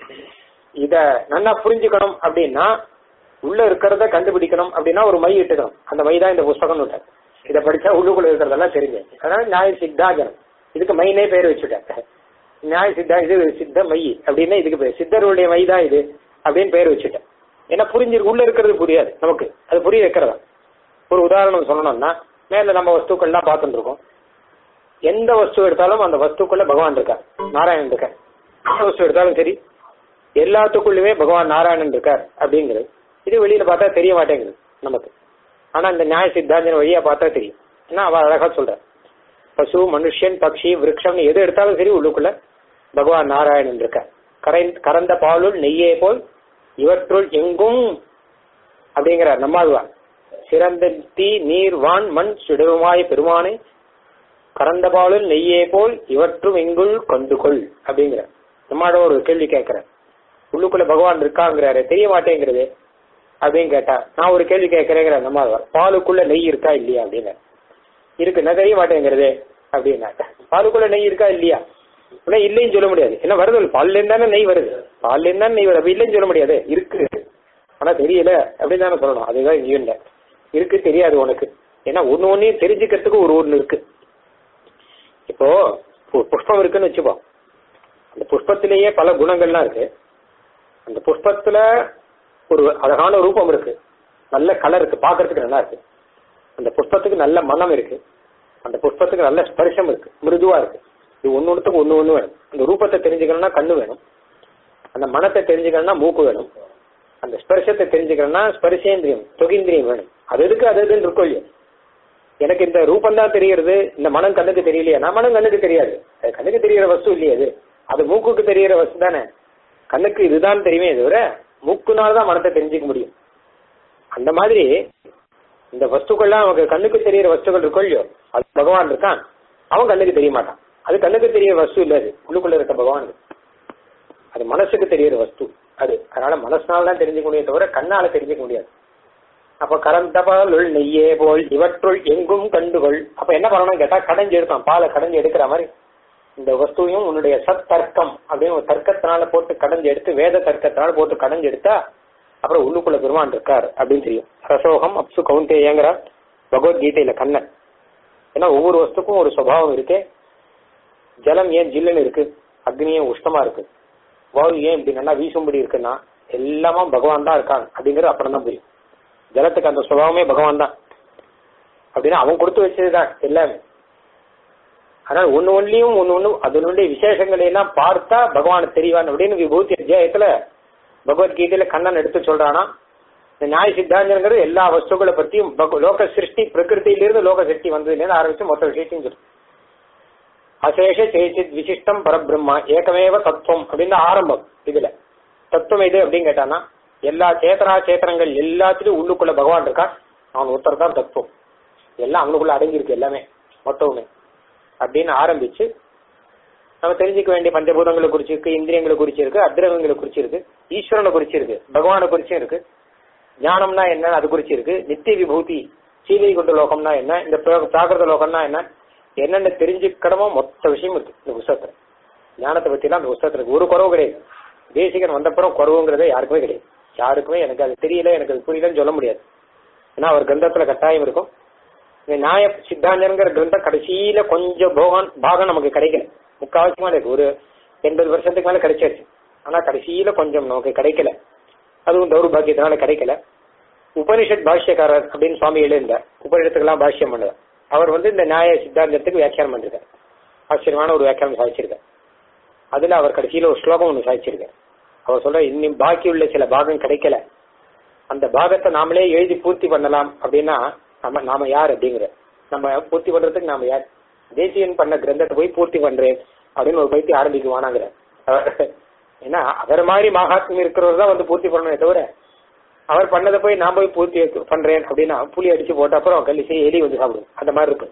இத நல்லா புரிஞ்சுக்கணும் அப்படின்னா உள்ள இருக்கிறத கண்டுபிடிக்கணும் அப்படின்னா ஒரு மை இட்டுக்கணும் அந்த மை தான் இந்த புஸ்தகம் விட்டார் இதை படிச்சா உள்ளுக்குள்ள இருக்கிறதெல்லாம் தெரிஞ்சு அதனால நியாய சித்தாஜனம் இதுக்கு மைனே பேர் வச்சுட்டேன் நியாய சித்தா இது சித்த மை அப்படின்னா இதுக்கு பேர் சித்தருடைய மை தான் இது அப்படின்னு பேர் வச்சுட்டேன் ஏன்னா புரிஞ்சிருக்கு உள்ள இருக்கிறது புரியாது நமக்கு அது புரிய வைக்கிறதா ஒரு உதாரணம் சொல்லணும்னா மேல நம்ம வஸ்துக்கள்லாம் பார்த்துட்டு இருக்கோம் எந்த வஸ்து எடுத்தாலும் அந்த வஸ்துக்குள்ள பகவான் இருக்கார் நாராயணன் இருக்கார் எந்த வஸ்து எடுத்தாலும் சரி எல்லாத்துக்குள்ளுமே பகவான் நாராயணன் இருக்கார் அப்படிங்கிறது இது வெளியில பார்த்தா தெரிய மாட்டேங்குது நமக்கு ஆனா இந்த நியாய சித்தாந்தன வழியா பார்த்தா தெரியும் ஏன்னா அவ அழகா சொல்ற பசு மனுஷன் பக்ஷி விரக்ஷம்னு எது எடுத்தாலும் சரி உள்ளுக்குள்ள பகவான் நாராயணன் இருக்கார் கரை கறந்த பாலுள் நெய்யே போல் இவற்றுள் எங்கும் அப்படிங்கிறார் நம்மாழ்வார் சிறந்த தீ நீர் வான் மண் சுடருமாய் பெருமானை கறந்த பாலுள் நெய்யே போல் இவற்றும் எங்குள் கொண்டு கொள் அப்படிங்கிற நம்மாட ஒரு கேள்வி கேட்கிறேன் உள்ளுக்குள்ள பகவான் இருக்காங்கிறாரு தெரிய மாட்டேங்கிறது அப்படின்னு கேட்டா நான் ஒரு கேள்வி கேட்கிறேங்கிற நம்மாழ்வார் பாலுக்குள்ள நெய் இருக்கா இல்லையா அப்படின்னு இருக்கு நான் தெரிய மாட்டேங்கிறது அப்படின்னா பாலுக்குள்ள நெய் இருக்கா இல்லையா ஆனா இல்லைன்னு சொல்ல முடியாது என்ன வருது பால்ல இருந்தானே நெய் வருது பால்ல இருந்தானே நெய் வருது அப்ப இல்லைன்னு சொல்ல முடியாது இருக்கு ஆனா தெரியல அப்படின்னு தானே சொல்லணும் அதுதான் இங்க இல்ல இருக்கு தெரியாது உனக்கு ஏன்னா ஒண்ணு ஒன்னையும் தெரிஞ்சுக்கிறதுக்கு ஒரு ஒண்ணு இருக்கு இப்போ பு- புஷ்பம் இருக்குன்னு வச்சுப்போம் அந்த புஷ்பத்திலேயே பல குணங்கள்லாம் இருக்கு அந்த புஷ்பத்துல ஒரு அழகான ரூபம் இருக்கு நல்ல கலர் இருக்கு பார்க்கறதுக்கு நல்லா இருக்கு அந்த புஷ்பத்துக்கு நல்ல மனம் இருக்கு அந்த புஷ்பத்துக்கு நல்ல ஸ்பர்ஷம் இருக்கு மிருதுவா இருக்கு இது ஒன்னு ஒண்ணுத்துக்கு ஒண்ணு ஒண்ணு வேணும் அந்த ரூபத்தை தெரிஞ்சுக்கணும்னா கண்ணு வேணும் அந்த மனத்தை தெரிஞ்சுக்கணும்னா மூக்கு வேணும் அந்த ஸ்பர்ஷத்தை தெரிஞ்சுக்கணும்னா ஸ்பர்ஷேந்திரியம் தொகிந்திரியம் வேணும் அது எதுக்கு அது எதுன்னு இருக்கும் இல்லையா எனக்கு இந்த ரூபம் தான் தெரிகிறது இந்த மனம் கண்ணுக்கு தெரியலையா நான் மனம் கண்ணுக்கு தெரியாது அது கண்ணுக்கு தெரியற வஸ்து இல்லையே அது அது மூக்குக்கு தெரியற வஸ்து தானே கண்ணுக்கு இதுதான் தெரியுமே தவிர மூக்குனால தான் மனத்தை தெரிஞ்சுக்க முடியும் அந்த மாதிரி இந்த வஸ்துக்கள்லாம் நமக்கு கண்ணுக்கு தெரியற வஸ்துக்கள் இருக்கும் இல்லையோ அது பகவான் இருக்கான் அவன் கண்ணுக்கு தெரிய மாட்டான் அது கண்ணுக்கு தெரியற வஸ்து இல்ல அது உள்ளுக்குள்ள இருக்க பகவான் அது. அது மனசுக்கு தெரியற வஸ்து அது அதனால மனசுனால தான் தெரிஞ்சுக்க முடியும் தவிர கண்ணால தெரிஞ்சுக்க முடியாது அப்ப கரந்தபாலுள் நெய்யே போல் இவற்றுள் எங்கும் கண்டுகொள் அப்ப என்ன பண்ணணும் கேட்டா கடைஞ்சு எடுத்தான் பாலை கடைஞ்சு எடுக்கிற மாதிரி இந்த வஸ்துவையும் உன்னுடைய சத் தர்க்கம் அப்படின்னு ஒரு தர்க்கத்தினால போட்டு கடைஞ்சு எடுத்து வேத தர்க்கத்தினால போட்டு கடைஞ்சு எடுத்தா அப்புறம் உள்ளுக்குள்ள பெருமான் இருக்கார் அப்படின்னு தெரியும் ரசோகம் அப்சு கவுண்டேயங்கிற பகவத்கீதையில கண்ணன் ஏன்னா ஒவ்வொரு வஸ்துக்கும் ஒரு சுபாவம் இருக்கு ஜலம் ஏன் ஜில்லுன்னு இருக்கு அக்னியும் உஷ்ணமா இருக்கு வாயு ஏன் இப்படி நல்லா வீசும்படி இருக்குன்னா எல்லாமே பகவான் தான் இருக்கான் அப்படிங்கிறது அப்புறம் தான் புரியும் ஜலத்துக்கு அந்த சுபாவமே பகவான் தான் அப்படின்னா அவன் கொடுத்து வச்சதுதான் எல்லாமே ஆனால் ஒன்னு ஒன்லையும் ஒன்னு ஒண்ணு அதனுடைய விசேஷங்களை எல்லாம் பார்த்தா பகவான் தெரியவான் அப்படின்னு விபூதி அத்தியாயத்துல பகவத்கீதையில கண்ணன் எடுத்து சொல்றானா இந்த நியாய சித்தாந்தங்கிறது எல்லா வஸ்துக்களை பத்தியும் பக- லோக சிருஷ்டி பிரகிருத்திலிருந்து லோக சிருஷ்டி வந்ததுலேருந்து ஆரம்பிச்சு மொத்த விஷயத்தையும் சொல்லு அசேஷ சேச்சித் விசிஷ்டம் பரபிரம்மா ஏகமேவ தத்துவம் அப்படின்னு ஆரம்பம் இதுல தத்துவம் எது அப்படின்னு கேட்டானா எல்லா சேத்தனா சேத்தனங்கள் எல்லாத்திலும் உள்ளுக்குள்ள பகவான் இருக்கா அவன் ஒருத்தர் தான் தத்துவம் எல்லாம் அவனுக்குள்ள அடங்கி இருக்கு எல்லாமே மொத்தமுமே அப்படின்னு ஆரம்பிச்சு நம்ம தெரிஞ்சுக்க வேண்டிய பஞ்சபூதங்களை குறிச்சு இருக்கு இந்திரியங்களை குறிச்சு இருக்கு அத்திரகங்களை குறிச்சு இருக்கு ஈஸ்வரனை குறிச்சு இருக்கு பகவானை குறிச்சும் இருக்கு ஞானம்னா என்ன அது குறிச்சு இருக்கு நித்திய விபூதி சீதை கொண்ட லோகம்னா என்ன இந்த பிர- பிராகிருத லோகம்னா என்ன என்னென்ன தெரிஞ்சுக்கணுமோ மொத்த விஷயம் இருக்கு இந்த புஸ்தகத்துல ஞானத்தை பத்தி எல்லாம் அந்த புஸ்தகத்துல இருக்கு ஒரு குறவு கிடையாது தேசிகன் வந்தப்புறம் குறவுங்கிறதே யாருக்குமே கிடையாது யாருக்குமே எனக்கு அது தெரியல எனக்கு அது புரியலன்னு சொல்ல முடியாது ஏன்னா அவர் கிரந்தத்துல கட்டாயம் இருக்கும் இந்த நியாய சித்தாந்தங்கிற கிரந்தம் கடைசியில கொஞ்சம் போகம் பாகம் நமக்கு கிடைக்கல முக்காவாசி மேல இருக்கு ஒரு எண்பது வருஷத்துக்கு மேல கிடைச்சிருச்சு ஆனா கடைசியில கொஞ்சம் நமக்கு கிடைக்கல அதுவும் தௌர்பாகியத்தினால கிடைக்கல உபனிஷத் பாஷ்யக்காரர் அப்படின்னு சுவாமி எழுந்தார் உபனிஷத்துக்கெல்லாம் பாஷ்யம் பண்ணார் அவர் வந்து இந்த நியாய சித்தாந்தத்துக்கு வியாக்கியானம் பண்ணிருக்கார் ஆச்சரியமான ஒரு வியாக்கியானம் சாதிச்சிருக்கார் அதுல அவர் கடைசியில ஒரு ஸ்லோகம் ஒன்று சாதிச்சிருக்கார் அவர் சொல்ற இன்னும் பாக்கி உள்ள சில பாகம் கிடைக்கல அந்த பாகத்தை நாமளே எழுதி பூர்த்தி பண்ணலாம் அப்படின்னா நம்ம நாம யார் அப்படிங்கிற நம்ம பூர்த்தி பண்றதுக்கு நாம யார் தேசியன் பண்ண கிரந்தத்தை போய் பூர்த்தி பண்றேன் அப்படின்னு ஒரு பைத்தி ஆரம்பிக்குவானாங்கிற ஏன்னா அவர் மாதிரி மகாத்மியம் இருக்கிறவர் தான் வந்து பூர்த்தி பண்ணணுமே தவிர அவர் பண்ணதை போய் நான் போய் பூர்த்தி வைக்க- பண்றேன் அப்படின்னா புளி அடிச்சு போட்ட அப்புறம் கல்லிசை எலி வந்து சாப்பிடும் அந்த மாதிரி இருக்கு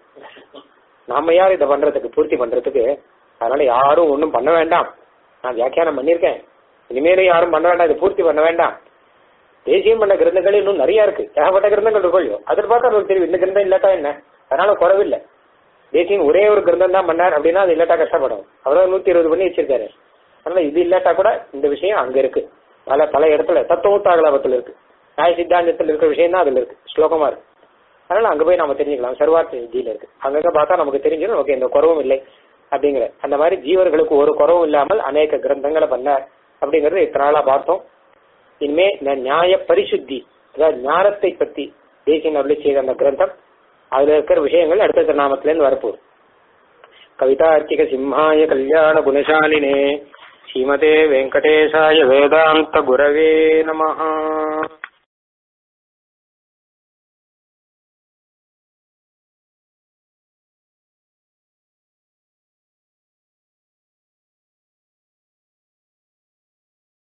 நாம யார் இதை பண்றதுக்கு பூர்த்தி பண்றதுக்கு அதனால யாரும் ஒண்ணும் பண்ண வேண்டாம் நான் வியாக்கியானம் பண்ணியிருக்கேன் இனிமேலும் யாரும் பண்ண வேண்டாம் இதை பூர்த்தி பண்ண வேண்டாம் தேசியம் பண்ண கிரந்தங்கள் இன்னும் நிறைய இருக்கு ஏகப்பட்ட கிரந்தங்கள் இருக்கோ அதில் பார்த்தா நமக்கு தெரியும் இந்த கிரந்தம் இல்லாட்டா என்ன அதனால குறவில்லை தேசியம் ஒரே ஒரு கிரந்தம் தான் பண்ணார் அப்படின்னா அது இல்லாட்டா கஷ்டப்படும் அவரும் நூத்தி இருபது பண்ணி வச்சிருக்காரு அதனால இது இல்லாட்டா கூட இந்த விஷயம் அங்க இருக்கு பல பல இடத்துல தத்துவத்தாகலாபத்தில் இருக்கு நியாய சித்தாந்தத்தில் இருக்கிற விஷயம் தான் அதுல இருக்கு ஸ்லோகமா இருக்கு அதனால அங்க போய் நம்ம தெரிஞ்சுக்கலாம் சர்வார்த்த விதியில இருக்கு அங்கங்க பார்த்தா நமக்கு தெரிஞ்சிடும் நமக்கு எந்த குறவும் இல்லை அப்படிங்கிற அந்த மாதிரி ஜீவர்களுக்கு ஒரு குறவும் இல்லாமல் அநேக கிரந்தங்களை பண்ணார் அப்படிங்கறது இத்தனை நாளா பார்த்தோம் இனிமே இந்த நியாய பரிசுத்தி அதாவது ஞானத்தை பத்தி தேசியன் அருளி செய்த அந்த கிரந்தம் அதுல இருக்கிற விஷயங்கள் அடுத்த திருநாமத்துல இருந்து வரப்போகுது கவிதார்க்கிக சிம்ஹாய கல்யாண குணசாலினே ஸ்ரீமதே வெங்கடேசாய வேதாந்த குரவே நமஹ